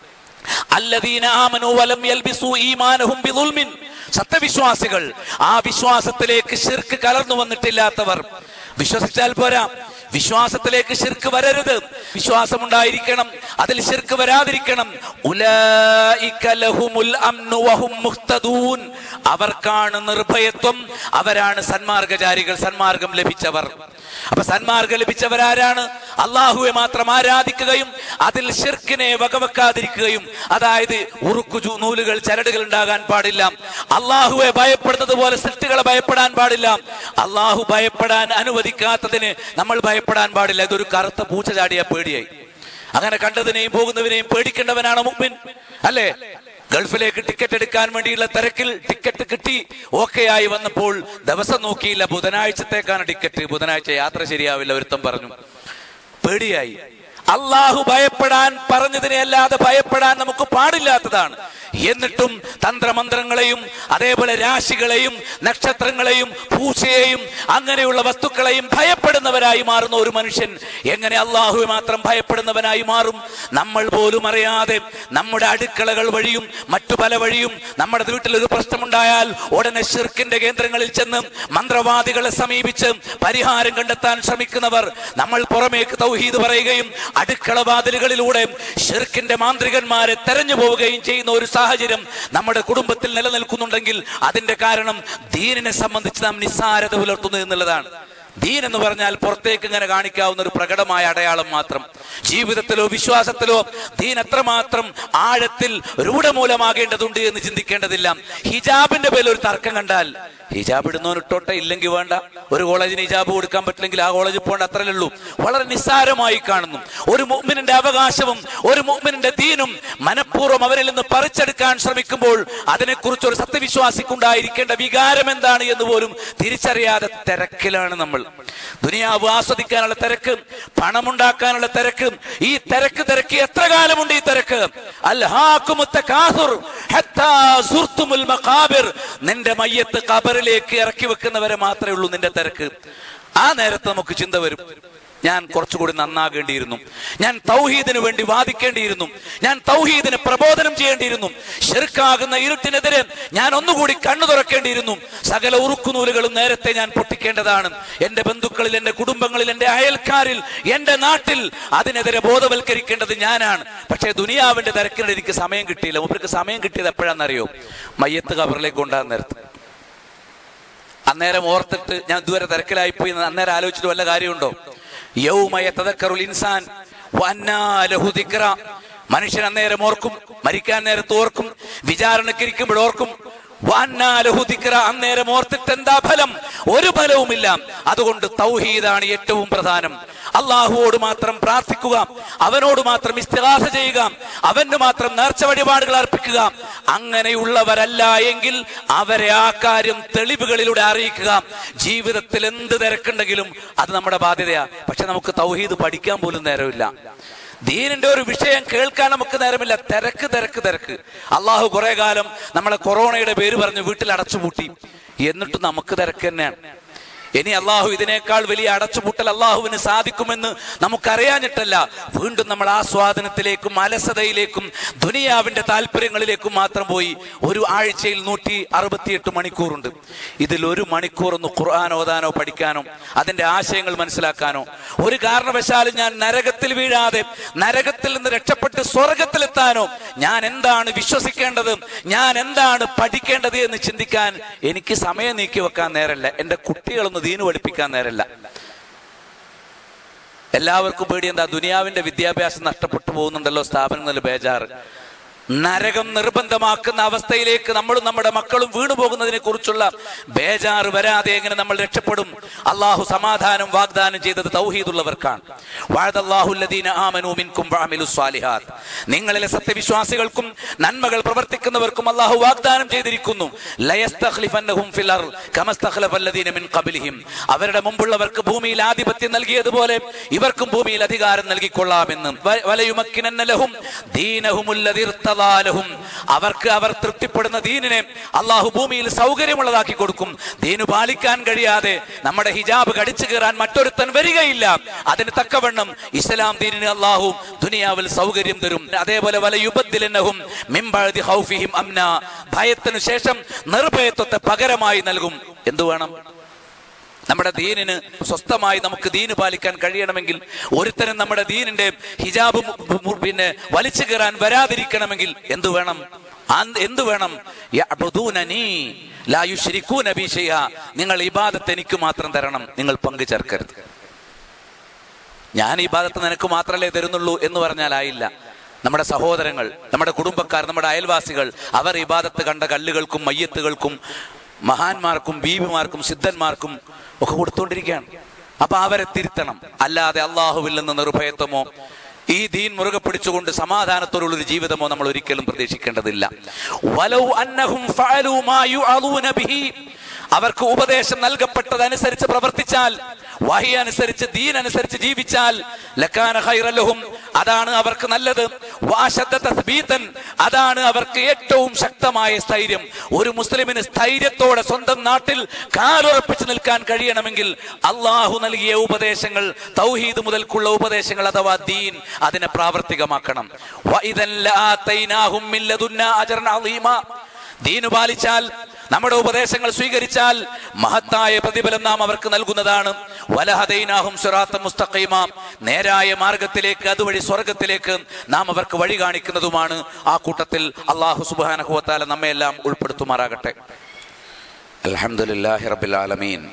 അല്ലദീന ആമനു വലം യൽബിസു ഈമാനഹും ബിദുൽമിൻ സത്യവിശ്വാസികൾ ആ വിശ്വാസത്തിലേക്ക് ശിർക്ക് കലർന്നു വന്നിട്ടില്ലാത്തവർ വിശ്വസിച്ചാൽ പോരാ വിശ്വാസത്തിലേക്ക് ശിർക്ക് വരരുത് വിശ്വാസമുണ്ടായിരിക്കണം അതിൽ ശിർക്ക് വരാതിരിക്കണം ഉലൈക ലഹുമുൽ അംനു വഹും മുഹ്തദൂൻ അവർക്കാണ് നിർഭയത്വം അവരാണ് സന്മാർഗചാരികൾ സന്മാർഗം ലഭിച്ചവർ അപ്പൊ സന്മാർഗം ലഭിച്ചവരാരാണ് അള്ളാഹുവെ മാത്രം ആരാധിക്കുകയും അതിൽ ഷിർക്കിനെ വകവെക്കാതിരിക്കുകയും അതായത് ഉറുക്കു ചു- നൂലുകൾ ചരടുകൾ ഉണ്ടാകാൻ പാടില്ല അള്ളാഹുവെ ഭയപ്പെടുന്നത് പോലെ സൃഷ്ടികളെ ഭയപ്പെടാൻ പാടില്ല അള്ളാഹു ഭയപ്പെടാൻ അനുവദിക്കാത്തതിന് നമ്മൾ ഭയപ്പെടാൻ പാടില്ല ഇതൊരു കറുത്ത പൂച്ച ചാടിയ പേടിയായി അങ്ങനെ കണ്ടതിനെയും പോകുന്നതിനെയും പേടിക്കേണ്ടവനാണ് മുമ്പിൻ അല്ലേ ഗൾഫിലേക്ക് ടിക്കറ്റ് എടുക്കാൻ വേണ്ടിയുള്ള തിരക്കിൽ ടിക്കറ്റ് കിട്ടി ഓക്കെ ആയി വന്നപ്പോൾ ദിവസം നോക്കിയില്ല ബുധനാഴ്ചത്തേക്കാണ് ടിക്കറ്റ് ബുധനാഴ്ച യാത്ര ശരിയാവില്ല ഒരുത്തം പറഞ്ഞു പേടിയായി അള്ളാഹു ഭയപ്പെടാൻ പറഞ്ഞതിനെ അല്ലാതെ ഭയപ്പെടാൻ നമുക്ക് പാടില്ലാത്തതാണ് എന്നിട്ടും തന്ത്രമന്ത്രങ്ങളെയും അതേപോലെ രാശികളെയും നക്ഷത്രങ്ങളെയും പൂച്ചയെയും അങ്ങനെയുള്ള വസ്തുക്കളെയും ഭയപ്പെടുന്നവരായി മാറുന്ന ഒരു മനുഷ്യൻ എങ്ങനെ അള്ളാഹുവെ മാത്രം ഭയപ്പെടുന്നവനായി മാറും നമ്മൾ പോലും അറിയാതെ നമ്മുടെ അടുക്കളകൾ വഴിയും മറ്റു പല വഴിയും നമ്മുടെ വീട്ടിൽ ഒരു പ്രശ്നമുണ്ടായാൽ ഉടനെ ഷിർക്കിന്റെ കേന്ദ്രങ്ങളിൽ ചെന്ന് മന്ത്രവാദികളെ സമീപിച്ച് പരിഹാരം കണ്ടെത്താൻ ശ്രമിക്കുന്നവർ നമ്മൾ പുറമേക്ക് തൗഹീദ് പറയുകയും അടുക്കള വാതിലുകളിലൂടെ ഷിർക്കിന്റെ മാന്ത്രികന്മാരെ തെരഞ്ഞു പോവുകയും ചെയ്യുന്ന ഒരു സാഹചര്യം നമ്മുടെ കുടുംബത്തിൽ നിലനിൽക്കുന്നുണ്ടെങ്കിൽ അതിന്റെ കാരണം ദീനിനെ സംബന്ധിച്ച് നാം നിസ്സാരത പുലർത്തുന്നു എന്നുള്ളതാണ് ദീൻ എന്ന് പറഞ്ഞാൽ പുറത്തേക്ക് ഇങ്ങനെ കാണിക്കാവുന്ന ഒരു പ്രകടമായ അടയാളം മാത്രം ജീവിതത്തിലോ വിശ്വാസത്തിലോ ദീൻ എത്രമാത്രം ആഴത്തിൽ രൂഢമൂലമാകേണ്ടതുണ്ട് എന്ന് ചിന്തിക്കേണ്ടതില്ല ഹിജാബിന്റെ പേരിൽ ഒരു തർക്കം കണ്ടാൽ ഹിജാബ് ഇടുന്നവൻ ഇട്ടോട്ടെ ഇല്ലെങ്കിൽ വേണ്ട ഒരു കോളേജിന് ഹിജാബ് കൊടുക്കാൻ പറ്റില്ലെങ്കിൽ ആ കോളേജിൽ പോകേണ്ട അത്രയല്ലേ ഉള്ളൂ വളരെ നിസ്സാരമായി കാണുന്നു ഒരു മുഅ്മിനിന്റെ അവകാശവും ഒരു മുഅ്മിനിന്റെ ദീനും മനഃപൂർവ്വം അവരിൽ നിന്ന് പറിച്ചെടുക്കാൻ ശ്രമിക്കുമ്പോൾ അതിനെക്കുറിച്ച് ഒരു സത്യവിശ്വാസിക്കുണ്ടായിരിക്കേണ്ട വികാരം എന്താണ് എന്ന് പോലും തിരിച്ചറിയാതെ തിരക്കിലാണ് നമ്മൾ ദുനിയാവ് ആസ്വദിക്കാനുള്ള തിരക്ക് പണമുണ്ടാക്കാനുള്ള തിരക്ക് ഈ തിരക്ക് തിരക്ക് എത്ര കാലമുണ്ട് ഈ തിരക്ക് അൽഹാക്കുമുത്ത കാസുർ ഹത്താ സുർത്തുമുൽ മഖാബിർ നിന്റെ മയ്യത്ത് ഖബറിലേക്ക് ഇറക്കി വെക്കുന്നവരെ മാത്രമേ ഉള്ളൂ നിന്റെ തിരക്ക് ആ നേരത്ത് നമുക്ക് ചിന്ത വരും ഞാൻ കുറച്ചുകൂടി നന്നാകേണ്ടിയിരുന്നു ഞാൻ തൗഹീദിന് വേണ്ടി വാദിക്കേണ്ടിയിരുന്നു ഞാൻ തൗഹീദിന് പ്രബോധനം ചെയ്യേണ്ടിയിരുന്നു ഷെർക്കാകുന്ന ഇരുട്ടിനെതിരെ ഞാൻ ഒന്നുകൂടി കണ്ണു തുറക്കേണ്ടിയിരുന്നു സകല ഉറുക്കുനൂലുകളും നേരത്തെ ഞാൻ പൊട്ടിക്കേണ്ടതാണ് എന്റെ ബന്ധുക്കളിൽ എന്റെ കുടുംബങ്ങളിൽ എന്റെ അയൽക്കാരിൽ എന്റെ നാട്ടിൽ അതിനെതിരെ ബോധവൽക്കരിക്കേണ്ടത് ഞാനാണ് പക്ഷേ ദുനിയാവിന്റെ തിരക്കിന് എനിക്ക് സമയം കിട്ടിയില്ല മൂപ്പർക്ക് സമയം കിട്ടിയത് എപ്പോഴാണെന്നറിയോ മയ്യത്ത് കബറിലേക്ക് കൊണ്ടാകുന്ന നേരത്ത് അന്നേരം ഓർത്തിട്ട് ഞാൻ ഇതുവരെ തിരക്കിലായി പോയി എന്ന് അന്നേരം ആലോചിച്ചിട്ട് വല്ല കാര്യമുണ്ടോ യൗമയ തദക്കറുൽ ഇൻസാൻ വന്നാ ലഹു ദിക്റ. മനുഷ്യൻ അന്നേരം ഓർക്കും മരിക്കാൻ നേരത്ത് ഓർക്കും വിചാരണക്കിരിക്കുമ്പോൾ ഓർക്കും വന്നാ ലഹു ദിക്റ. അന്നേരം ഓർത്തിട്ട് എന്താ ഫലം ഒരു ഫലവുമില്ല അതുകൊണ്ട് തൗഹീദാണ് ഏറ്റവും പ്രധാനം അള്ളാഹുവോട് മാത്രം പ്രാർത്ഥിക്കുക അവനോട് മാത്രം ഇസ്തിഹാസ ചെയ്യുക അവന് മാത്രം നേർച്ച വഴിപാടുകൾ അർപ്പിക്കുക അങ്ങനെയുള്ളവരല്ല എങ്കിൽ അവരെ ആ കാര്യം തെളിവുകളിലൂടെ അറിയിക്കുക ജീവിതത്തിൽ എന്ത് തിരക്കുണ്ടെങ്കിലും അത് നമ്മുടെ ബാധ്യതയാ പക്ഷെ നമുക്ക് തൗഹീദ് പഠിക്കാൻ പോലും നേരമില്ല ദീനിന്റെ ഒരു വിഷയം കേൾക്കാൻ നമുക്ക് നേരമില്ല തിരക്ക് തിരക്ക് തിരക്ക് അള്ളാഹു കുറെ കാലം നമ്മളെ കൊറോണയുടെ പേര് പറഞ്ഞ് വീട്ടിൽ അടച്ചുപൂട്ടി എന്നിട്ട് നമുക്ക് തിരക്ക് തന്നെയാണ് ഇനി അള്ളാഹു ഇതിനേക്കാൾ വലിയ അടച്ചുപൂട്ടൽ അള്ളാഹുവിന് സാധിക്കുമെന്ന് നമുക്കറിയാഞ്ഞിട്ടല്ല വീണ്ടും നമ്മൾ ആസ്വാദനത്തിലേക്കും അലസതയിലേക്കും ദുനിയാവിന്റെ താല്പര്യങ്ങളിലേക്കും മാത്രം പോയി ഒരു ആഴ്ചയിൽ നൂറ്റി അറുപത്തിയെട്ട് മണിക്കൂറുണ്ട് ഇതിൽ ഒരു മണിക്കൂർ ഒന്ന് ഖുർആൻ ഓതാനോ പഠിക്കാനോ അതിന്റെ ആശയങ്ങൾ മനസ്സിലാക്കാനോ ഒരു കാരണവശാലും ഞാൻ നരകത്തിൽ വീഴാതെ നരകത്തിൽ നിന്ന് രക്ഷപ്പെട്ട് സ്വർഗത്തിലെത്താനോ ഞാൻ എന്താണ് വിശ്വസിക്കേണ്ടത് ഞാൻ എന്താണ് പഠിക്കേണ്ടത് എന്ന് ചിന്തിക്കാൻ എനിക്ക് സമയം നീക്കി വെക്കാൻ നേരല്ല എന്റെ കുട്ടികളൊന്ന് ദീന് പഠിപ്പിക്കാൻ നേരല്ല എല്ലാവർക്കും പേടി എന്താ ദുനിയാവിന്റെ വിദ്യാഭ്യാസം നഷ്ടപ്പെട്ടു പോകുന്നുണ്ടല്ലോ സ്ഥാപനങ്ങളിൽ ബേജാറ് നരകം നിർബന്ധമാക്കുന്ന അവസ്ഥയിലേക്ക് നമ്മളും നമ്മുടെ മക്കളും വീണു പോകുന്നതിനെ കുറിച്ചുള്ള ബേജാറ് വരാതെ എങ്ങനെ നമ്മൾ രക്ഷപ്പെടും അള്ളാഹു സമാധാനം വാഗ്ദാനം ചെയ്തത് തൗഹീദുള്ളവർക്കാണ് വാഴദല്ലാഹുല്ലദീന ആമനൂ മിൻകും വഅമിലു സ്വാലിഹാത്ത് നിങ്ങളിലെ സത്യവിശ്വാസികൾക്കും നന്മകൾ പ്രവർത്തിക്കുന്നവർക്കും അള്ളാഹു വാഗ്ദാനം ചെയ്തിരിക്കുന്നു ലയസ്തഖ്ലിഫന്നഹും ഫിൽ അർള് കമസ്തഖ്ലഫല്ലദീന മിൻ ഖബലിഹിം അവരുടെ മുമ്പുള്ളവർക്ക് ഭൂമിയിൽ ആധിപത്യം നൽകിയതുപോലെ ഇവർക്കും ഭൂമിയിൽ അധികാരം നൽകിക്കൊള്ളാമെന്ന് വ- വലയുമക്കിനന്ന ലഹും ദീനഹുമുല്ലദി ഇർത്തദാ ലഹും അവർക്ക് അവർ തൃപ്തിപ്പെടുന്ന ദീനിനെ അള്ളാഹു ഭൂമിയിൽ സൗകര്യമുള്ളതാക്കി കൊടുക്കും ദീനു പാലിക്കാൻ കഴിയാതെ നമ്മുടെ ഹിജാബ് കടിച്ചു കയറാൻ മറ്റൊരുത്തൻ വരികയില്ല അതിന് തക്കവണ്ണം ഇസ്ലാം ദീനിന് അള്ളാഹു ദുനിയാവിൽ സൗകര്യം തരും അതേപോലെ വല യുബദ്ദിലന്നഹും മിമ്പഴതി ഹൗഫിഹിം അംന ഭയത്തിനു ശേഷം നിർഭയത്വത്തെ പകരമായി നൽകും എന്തു വേണം നമ്മുടെ ദീനിന് സ്വസ്ഥമായി നമുക്ക് ദീന് പാലിക്കാൻ കഴിയണമെങ്കിൽ ഒരുത്തരും നമ്മുടെ ദീനിന്റെ ഹിജാബ് മു- മു- പിന്നെ വലിച്ചു കയറാൻ വരാതിരിക്കണമെങ്കിൽ എന്തു വേണം അന്ത് എന്തു വേണം യഅ്ബുദൂനനീ ലാ യുശ്രികൂന ബി ശൈഅ. നിങ്ങൾ ഇബാദത്ത് എനിക്ക് മാത്രം തരണം നിങ്ങൾ പങ്കു ചേർക്കരുത് ഞാൻ ഈ ഭാഗത്ത് നിനക്ക് മാത്രമല്ലേ തരുന്നുള്ളൂ എന്ന് പറഞ്ഞാലായില്ല നമ്മുടെ സഹോദരങ്ങൾ നമ്മുടെ കുടുംബക്കാർ നമ്മുടെ അയൽവാസികൾ അവർ ഇബാദത്ത് കണ്ട കല്ലുകൾക്കും മയ്യത്തുകൾക്കും മഹാന്മാർക്കും ബീവിമാർക്കും സിദ്ധന്മാർക്കും ഒക്കെ കൊടുത്തുകൊണ്ടിരിക്കുകയാണ് അപ്പൊ അവരെ തിരുത്തണം അല്ലാതെ അള്ളാഹുവിൽ നിന്ന് നിർഭയത്വമോ ഈ ദീൻ മുറുകെ പിടിച്ചുകൊണ്ട് സമാധാനത്തോടുള്ള ഒരു ജീവിതമോ നമ്മൾ ഒരിക്കലും പ്രതീക്ഷിക്കേണ്ടതില്ല വലൗ അന്നഹും ഫഅലൂ മാ യുഅദൂന ബിഹി അവർക്ക് ഉപദേശം നൽകപ്പെട്ടതനുസരിച്ച് പ്രവർത്തിച്ചാൽ വഹി അനുസരിച്ച് ദീൻ അനുസരിച്ച് ജീവിച്ചാൽ ലക്കാന ഖൈറലഹും അതാണ് അവർക്ക് നല്ലത് വാശദ്ദ തസ്ബീതൻ അതാണ് അവർക്ക് ഏറ്റവും ശക്തമായ സ്ഥൈര്യം ഒരു മുസ്ലിമിന് സ്ഥൈര്യത്തോടെ സ്വന്തം നാട്ടിൽ കാലുറപ്പിച്ച് നിൽക്കാൻ കഴിയണമെങ്കിൽ അള്ളാഹു നൽകിയ ഉപദേശങ്ങൾ തൗഹീദ് മുതൽക്കുള്ള ഉപദേശങ്ങൾ അഥവാ ദീൻ അതിനെ പ്രാവർത്തികമാക്കണം വഇദൻ ലആതൈനാഹും മിൻ ലദുന്നാ അജ്റൻ അളീമാ ദീനു പാലിച്ചാൽ നമ്മുടെ ഉപദേശങ്ങൾ സ്വീകരിച്ചാൽ മഹത്തായ പ്രതിഫലം നാം അവർക്ക് നൽകുന്നതാണ് വലഹദൈനാഹും സുറാത്ത മുസ്തഖീമ നേരായ മാർഗത്തിലേക്ക് അതുവഴി സ്വർഗത്തിലേക്ക് നാം അവർക്ക് വഴി കാണിക്കുന്നതുമാണ് ആ കൂട്ടത്തിൽ അള്ളാഹു സുബാനഹുവത്താല നമ്മെ എല്ലാം ഉൾപ്പെടുത്തുമാറാകട്ടെ അൽഹംദുലില്ലാഹി റബ്ബിൽ ആലമീൻ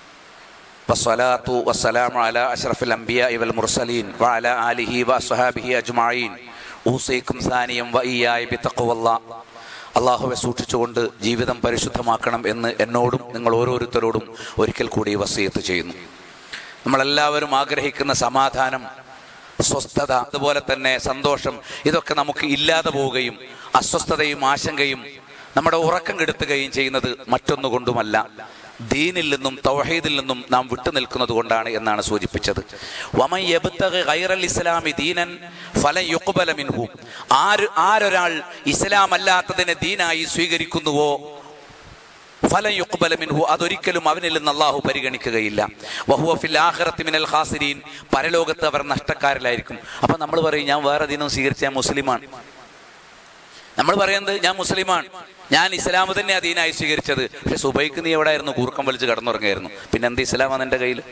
والصلاة والسلام على أشرف الأنبياء والمرسلين وعلى آله وصحابه أجمعين أوصيكم ثانيا وإياي بتقوى الله അള്ളാഹുവെ സൂക്ഷിച്ചുകൊണ്ട് ജീവിതം പരിശുദ്ധമാക്കണം എന്ന് എന്നോടും നിങ്ങൾ ഓരോരുത്തരോടും ഒരിക്കൽ കൂടി വസീയത്ത് ചെയ്യുന്നു നമ്മളെല്ലാവരും ആഗ്രഹിക്കുന്ന സമാധാനം സ്വസ്ഥത അതുപോലെ തന്നെ സന്തോഷം ഇതൊക്കെ നമുക്ക് ഇല്ലാതെ പോവുകയും അസ്വസ്ഥതയും ആശങ്കയും നമ്മുടെ ഉറക്കം കെടുത്തുകയും ചെയ്യുന്നത് മറ്റൊന്നുകൊണ്ടുമല്ല ദീനിൽ നിന്നും തൗഹീദിൽ നിന്നും നാം വിട്ടുനിൽക്കുന്നത് കൊണ്ടാണ് എന്നാണ് സൂചിപ്പിച്ചത് വമൻ യബ്തഗി ഗൈറൽ ഇസ്ലാമി ദീനൻ ഫലൻ യുഖ്ബല മിൻഹു ആര് ആരൊരാൾ ഇസ്ലാം അല്ലാത്തതിനെ ദീനായി സ്വീകരിക്കുന്നുവോ ഫലം യുക്ബല മിൻഹു അതൊരിക്കലും അവനിൽ നിന്ന് അള്ളാഹു പരിഗണിക്കുകയില്ല വഹുവ ഫിൽ ആഖിറത്തി മിനൽ ഖാസിരീൻ പരലോകത്ത് അവർ നഷ്ടക്കാരിലായിരിക്കും അപ്പൊ നമ്മൾ പറയും ഞാൻ വേറെ ദിനം സ്വീകരിച്ച ഞാൻ മുസ്ലിമാണ് നമ്മൾ പറയുന്നത് ഞാൻ മുസ്ലിമാണ് ഞാൻ ഇസ്ലാം തന്നെ അധീനായി സ്വീകരിച്ചത് പക്ഷെ സുബൈക്ക് നീ എവിടെ ആയിരുന്നു കൂർക്കം വലിച്ച് കടന്നുറങ്ങായിരുന്നു പിന്നെ എന്ത് ഇസ്ലാമാണ് നിന്റെ കയ്യിൽ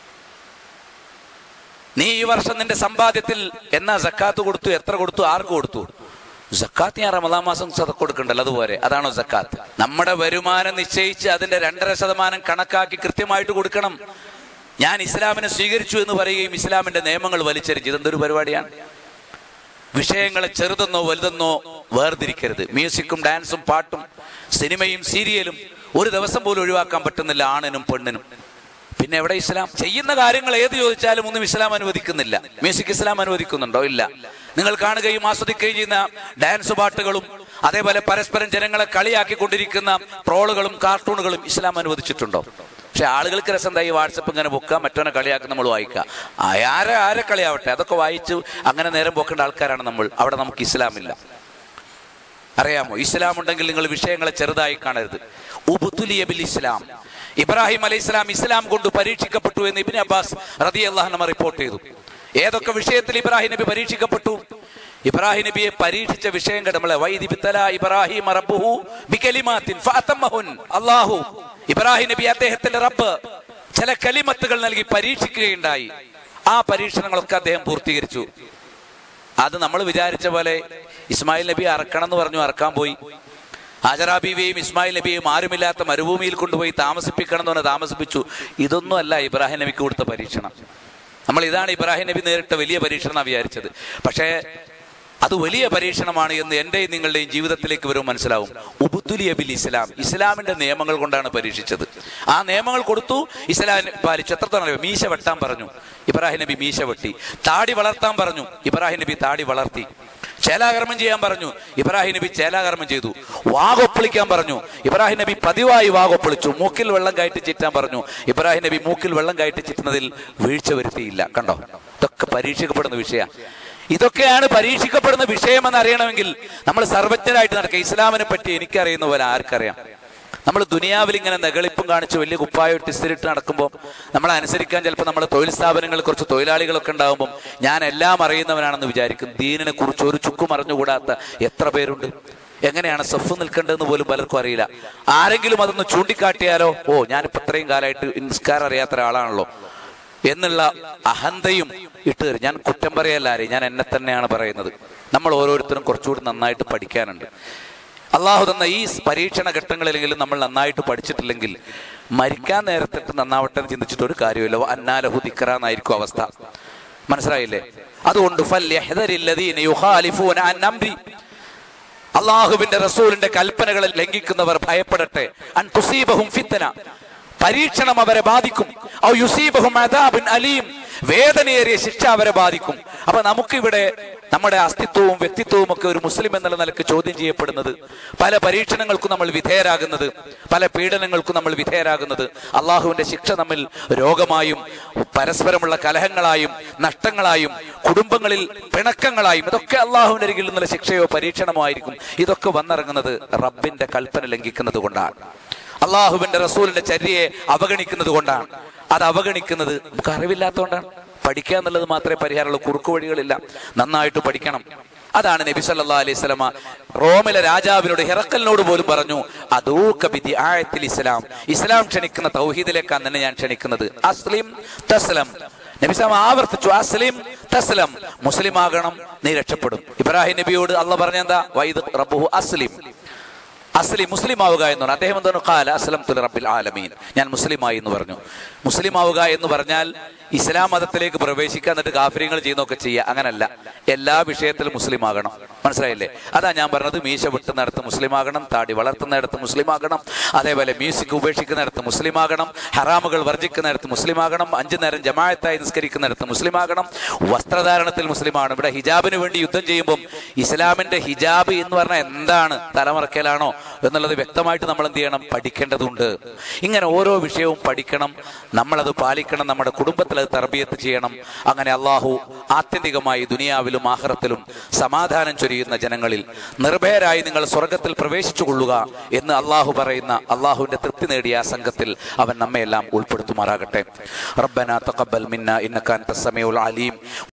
നീ ഈ വർഷം നിന്റെ സമ്പാദ്യത്തിൽ എന്നാ സക്കാത്ത് കൊടുത്തു എത്ര കൊടുത്തു ആർക്ക് കൊടുത്തു സക്കാത്ത് ഞാൻ റമദാൻ മാസം സത കൊടുക്കണ്ടല്ലോ അതുപോലെ അതാണോ സക്കാത്ത് നമ്മുടെ വരുമാനം നിശ്ചയിച്ച് അതിന്റെ രണ്ടര ശതമാനം കണക്കാക്കി കൃത്യമായിട്ട് കൊടുക്കണം ഞാൻ ഇസ്ലാമിനെ സ്വീകരിച്ചു എന്ന് പറയുകയും ഇസ്ലാമിന്റെ നിയമങ്ങൾ വലിച്ചെറിഞ്ഞു ഇതെന്തൊരു പരിപാടിയാണ് വിഷയങ്ങളെ ചെറുതെന്നോ വലുതെന്നോ വേർതിരിക്കരുത് മ്യൂസിക്കും ഡാൻസും പാട്ടും സിനിമയും സീരിയലും ഒരു ദിവസം പോലും ഒഴിവാക്കാൻ പറ്റുന്നില്ല ആണിനും പെണ്ണിനും പിന്നെ എവിടെ ഇസ്ലാം ചെയ്യുന്ന കാര്യങ്ങൾ ഏത് ചോദിച്ചാലും ഒന്നും ഇസ്ലാം അനുവദിക്കുന്നില്ല മ്യൂസിക് ഇസ്ലാം അനുവദിക്കുന്നുണ്ടോ ഇല്ല നിങ്ങൾ കാണുകയും ആസ്വദിക്കുകയും ചെയ്യുന്ന ഡാൻസ് പാട്ടുകളും അതേപോലെ പരസ്പരം ജനങ്ങളെ കളിയാക്കിക്കൊണ്ടിരിക്കുന്ന ട്രോളുകളും കാർട്ടൂണുകളും ഇസ്ലാം അനുവദിച്ചിട്ടുണ്ടോ പക്ഷെ ആളുകൾക്ക് രസം എന്താ ഈ വാട്സപ്പ് ഇങ്ങനെ പൊക്കുക മറ്റവനെ കളിയാക്കി നമ്മൾ വായിക്കുക ആരെ ആരെ കളിയാവട്ടെ അതൊക്കെ വായിച്ചു അങ്ങനെ നേരം പോക്കേണ്ട ആൾക്കാരാണ് നമ്മൾ അവിടെ നമുക്ക് ഇസ്ലാമില്ല അറിയാമോ ഇസ്ലാം ഉണ്ടെങ്കിൽ നിങ്ങൾ വിഷയങ്ങളെ ചെറുതായി കാണരുത് ഉബുത്തുലിയ ബിൽ ഇസ്ലാം ഇബ്രാഹിം അലൈഹി ഇസ്ലാം ഇസ്ലാം കൊണ്ട് പരീക്ഷിക്കപ്പെട്ടു എന്ന് ഇബിൻ അബ്ബാസ് റതി അള്ളാഹനമ റിപ്പോർട്ട് ചെയ്തു ഏതൊക്കെ വിഷയത്തിൽ ഇബ്രാഹിം നബി പരീക്ഷിക്കപ്പെട്ടു ഇബ്രാഹിം നബിയെ പരീക്ഷിച്ച വിഷയം നമ്മളെ ഇബ്രാഹിം റബ്ബുഹു ബികലിമാത്തിൻ ഫഅതമ്മഹുൻ അല്ലാഹു ഇബ്രാഹിം നബി അദ്ദേഹത്തിന്റെ റബ്ബ് ചില കലിമത്തുകൾ നൽകി പരീക്ഷിക്കുകയുണ്ടായി ആ പരീക്ഷണങ്ങളൊക്കെ അദ്ദേഹം പൂർത്തീകരിച്ചു അത് നമ്മൾ വിചാരിച്ച പോലെ ഇസ്മായിൽ നബി അറക്കണം എന്ന് പറഞ്ഞു അറക്കാൻ പോയി ഹാജറ ബീവിയെയും ഇസ്മായിൽ നബിയെയും ആരുമില്ലാത്ത മരുഭൂമിയിൽ കൊണ്ടുപോയി താമസിപ്പിക്കണം എന്ന് പറഞ്ഞ് താമസിപ്പിച്ചു ഇതൊന്നും അല്ല ഇബ്രാഹിം നബിക്ക് കൊടുത്ത പരീക്ഷണം നമ്മൾ ഇതാണ് ഇബ്രാഹിം നബി നേരിട്ട വലിയ പരീക്ഷണം വിചാരിച്ചത് പക്ഷേ അത് വലിയ പരീക്ഷണമാണ് എന്ന് എന്റെയും നിങ്ങളുടെയും ജീവിതത്തിലേക്ക് വരും മനസ്സിലാവും ഉബുത്തുലി അബിൽ ഇസ്ലാം ഇസ്ലാമിന്റെ നിയമങ്ങൾ കൊണ്ടാണ് പരീക്ഷിച്ചത് ആ നിയമങ്ങൾ കൊടുത്തു ഇസ്ലാം പാലിച്ചു എത്രത്തോളം മീശ വെട്ടാൻ പറഞ്ഞു ഇബ്രാഹിം നബി മീശ വെട്ടി താടി വളർത്താൻ പറഞ്ഞു ഇബ്രാഹിം നബി താടി വളർത്തി ചേലാകർമ്മം ചെയ്യാൻ പറഞ്ഞു ഇബ്രാഹിം നബി ചേലാകർമ്മം ചെയ്തു വാകൊപ്പിളിക്കാൻ പറഞ്ഞു ഇബ്രാഹിം നബി പതിവായി വാകൊപ്പിളിച്ചു മൂക്കിൽ വെള്ളം കയറ്റി ചിറ്റാൻ പറഞ്ഞു ഇബ്രാഹിം നബി മൂക്കിൽ വെള്ളം കയറ്റി ചിറ്റുന്നതിൽ വീഴ്ച വരുത്തിയില്ല കണ്ടോ ഇതൊക്കെ പരീക്ഷിക്കപ്പെടുന്ന വിഷയ ഇതൊക്കെയാണ് പരീക്ഷിക്കപ്പെടുന്ന വിഷയമെന്ന് അറിയണമെങ്കിൽ നമ്മൾ സർവജ്ഞരായിട്ട് നടക്കുക ഇസ്ലാമിനെ പറ്റി എനിക്കറിയുന്ന പോലെ ആർക്കറിയാം നമ്മൾ ദുനിയാവിൽ ഇങ്ങനെ നെകളിപ്പും കാണിച്ച് വലിയ കുപ്പായിട്ട് ഇസ്തിരിട്ട് നടക്കുമ്പോൾ നമ്മളെ അനുസരിക്കാൻ ചിലപ്പോൾ നമ്മുടെ തൊഴിൽ സ്ഥാപനങ്ങളിൽ കുറച്ച് തൊഴിലാളികളൊക്കെ ഉണ്ടാകുമ്പോൾ ഞാൻ എല്ലാം അറിയുന്നവനാണെന്ന് വിചാരിക്കും ദീനിനെ കുറിച്ച് ഒരു ചുക്കും അറിഞ്ഞുകൂടാത്ത എത്ര പേരുണ്ട് എങ്ങനെയാണ് സഫ് നിൽക്കേണ്ടതെന്ന് പോലും പലർക്കും അറിയില്ല ആരെങ്കിലും അതൊന്ന് ചൂണ്ടിക്കാട്ടിയാലോ ഓ ഞാനിപ്പോൾ ഇത്രയും കാലമായിട്ട് നിസ്കാരം അറിയാത്ത ഒരാളാണല്ലോ എന്നുള്ള അഹന്തയും ഇട്ട് തരും ഞാൻ കുറ്റം പറയല്ല ആരെയും ഞാൻ എന്നെ തന്നെയാണ് പറയുന്നത് നമ്മൾ ഓരോരുത്തരും കുറച്ചുകൂടി നന്നായിട്ട് പഠിക്കാനുണ്ട് അള്ളാഹു തന്ന ഈ പരീക്ഷണ ഘട്ടങ്ങളിലെങ്കിലും നമ്മൾ നന്നായിട്ട് പഠിച്ചിട്ടില്ലെങ്കിൽ മരിക്കാൻ നേരത്തിട്ട് നന്നാവട്ടെ എന്ന് ചിന്തിച്ചിട്ട് ഒരു കാര്യമില്ല അന്നാലഹു ദിക്കറ എന്നായിരിക്കും അവസ്ഥ മനസ്സിലായില്ലേ അതുകൊണ്ട് ഫല്യഹ്ദരില്ലദീന യുഖാലിഫൂന അൻ അംരി അള്ളാഹുവിന്റെ റസൂലിന്റെ കൽപ്പനകളെ ലംഘിക്കുന്നവർ ഭയപ്പെടട്ടെ അൻ തുസീബഹും ഫിത്തന പരീക്ഷണം അവരെ ബാധിക്കും ഔ യുസീബഹും അദാബുൻ അലീം വേദനയേറിയ ശിക്ഷ അവരെ ബാധിക്കും അപ്പൊ നമുക്കിവിടെ നമ്മുടെ അസ്തിത്വവും വ്യക്തിത്വവും ഒക്കെ ഒരു മുസ്ലിം എന്നുള്ള നിലക്ക് ചോദ്യം ചെയ്യപ്പെടുന്നത് പല പരീക്ഷണങ്ങൾക്കും നമ്മൾ വിധേയരാകുന്നത് പല പീഡനങ്ങൾക്കും നമ്മൾ വിധേയരാകുന്നത് അള്ളാഹുവിന്റെ ശിക്ഷ നമ്മിൽ രോഗമായും പരസ്പരമുള്ള കലഹങ്ങളായും നഷ്ടങ്ങളായും കുടുംബങ്ങളിൽ പിണക്കങ്ങളായും ഇതൊക്കെ അള്ളാഹുവിന്റെ അരികിൽ നിന്നുള്ള ശിക്ഷയോ പരീക്ഷണമോ ആയിരിക്കും ഇതൊക്കെ വന്നിറങ്ങുന്നത് റബ്ബിന്റെ കൽപ്പന ലംഘിക്കുന്നത് കൊണ്ടാണ് അള്ളാഹുവിന്റെ റസൂലിന്റെ ചര്യയെ അവഗണിക്കുന്നത് കൊണ്ടാണ് അത് അവഗണിക്കുന്നത് നമുക്ക് അറിവില്ലാത്തതുകൊണ്ടാണ് പഠിക്കുക എന്നുള്ളത് മാത്രമേ പരിഹാരമുള്ളൂ കുറുക്കു വഴികളില്ല നന്നായിട്ട് പഠിക്കണം അതാണ് നബി സല്ലാ അലൈഹി സ്വലമ റോമിലെ രാജാവിനോട് ഹിറക്കലിനോട് പോലും പറഞ്ഞു അതൂക്കബിദി ആയത്തിൽ ഇസ്ലാം ഇസ്ലാം ക്ഷണിക്കുന്ന തൗഹീദിലേക്കാണ് തന്നെ ഞാൻ ക്ഷണിക്കുന്നത് അസ്ലിം തസ്ലം നബിസാം ആവർത്തിച്ചു അസ്ലിം തസ്ലം മുസ്ലിം ആകണം നീ രക്ഷപ്പെടും ഇബ്രാഹിം നബിയോട് അള്ള പറഞ്ഞെന്താ വൈദ് റബ്ബുഹു അസ്ലിം അസ്ലി മുസ്ലിം ആവുക എന്ന് പറഞ്ഞു അദ്ദേഹം എന്താണ് കാല അസ്ലം തുൽ റബ്ബിൽ ആലമീൻ ഞാൻ മുസ്ലിമായി എന്ന് പറഞ്ഞു മുസ്ലിം ആവുക എന്ന് പറഞ്ഞാൽ ഇസ്ലാം മതത്തിലേക്ക് പ്രവേശിക്കാൻ എന്നിട്ട് കാഫര്യങ്ങൾ ചെയ്യുന്നൊക്കെ ചെയ്യുക അങ്ങനല്ല എല്ലാ വിഷയത്തിലും മുസ്ലിം ആകണം മനസ്സിലായില്ലേ അതാ ഞാൻ പറഞ്ഞത് മീശ വെട്ടുന്നിടത്ത് മുസ്ലിം ആകണം താടി വളർത്തുന്നിടത്ത് മുസ്ലിം ആകണം അതേപോലെ മ്യൂസിക് ഉപേക്ഷിക്കുന്നിടത്ത് മുസ്ലിം ആകണം ഹറാമുകൾ വർജിക്കുന്നിടത്ത് മുസ്ലിം ആകണം അഞ്ചു നേരം ജമായത്തായി നിസ്കരിക്കുന്നിടത്ത് മുസ്ലിം ആകണം വസ്ത്രധാരണത്തിൽ മുസ്ലിമാണ് ഇവിടെ ഹിജാബിന് വേണ്ടി യുദ്ധം ചെയ്യുമ്പം ഇസ്ലാമിന്റെ ഹിജാബ് എന്ന് പറഞ്ഞാൽ എന്താണ് തലമറക്കലാണോ എന്നുള്ളത് വ്യക്തമായിട്ട് നമ്മൾ എന്ത് ചെയ്യണം പഠിക്കേണ്ടതുണ്ട് ഇങ്ങനെ ഓരോ വിഷയവും പഠിക്കണം നമ്മളത് പാലിക്കണം നമ്മുടെ കുടുംബത്തിൽ അത് തർബീയത്ത് ചെയ്യണം അങ്ങനെ അള്ളാഹു ആത്യന്തികമായി ദുനിയാവിലും ആഹ്റത്തിലും സമാധാനം ചൊരിയുന്ന ജനങ്ങളിൽ നിർഭയരായി നിങ്ങൾ സ്വർഗത്തിൽ പ്രവേശിച്ചു കൊള്ളുക എന്ന് അള്ളാഹു പറയുന്ന അള്ളാഹുവിന്റെ തൃപ്തി നേടിയ ആ സംഘത്തിൽ അവൻ നമ്മയെല്ലാം ഉൾപ്പെടുത്തുമാറാകട്ടെ ربنا تقبل منا انك انت السميع العليم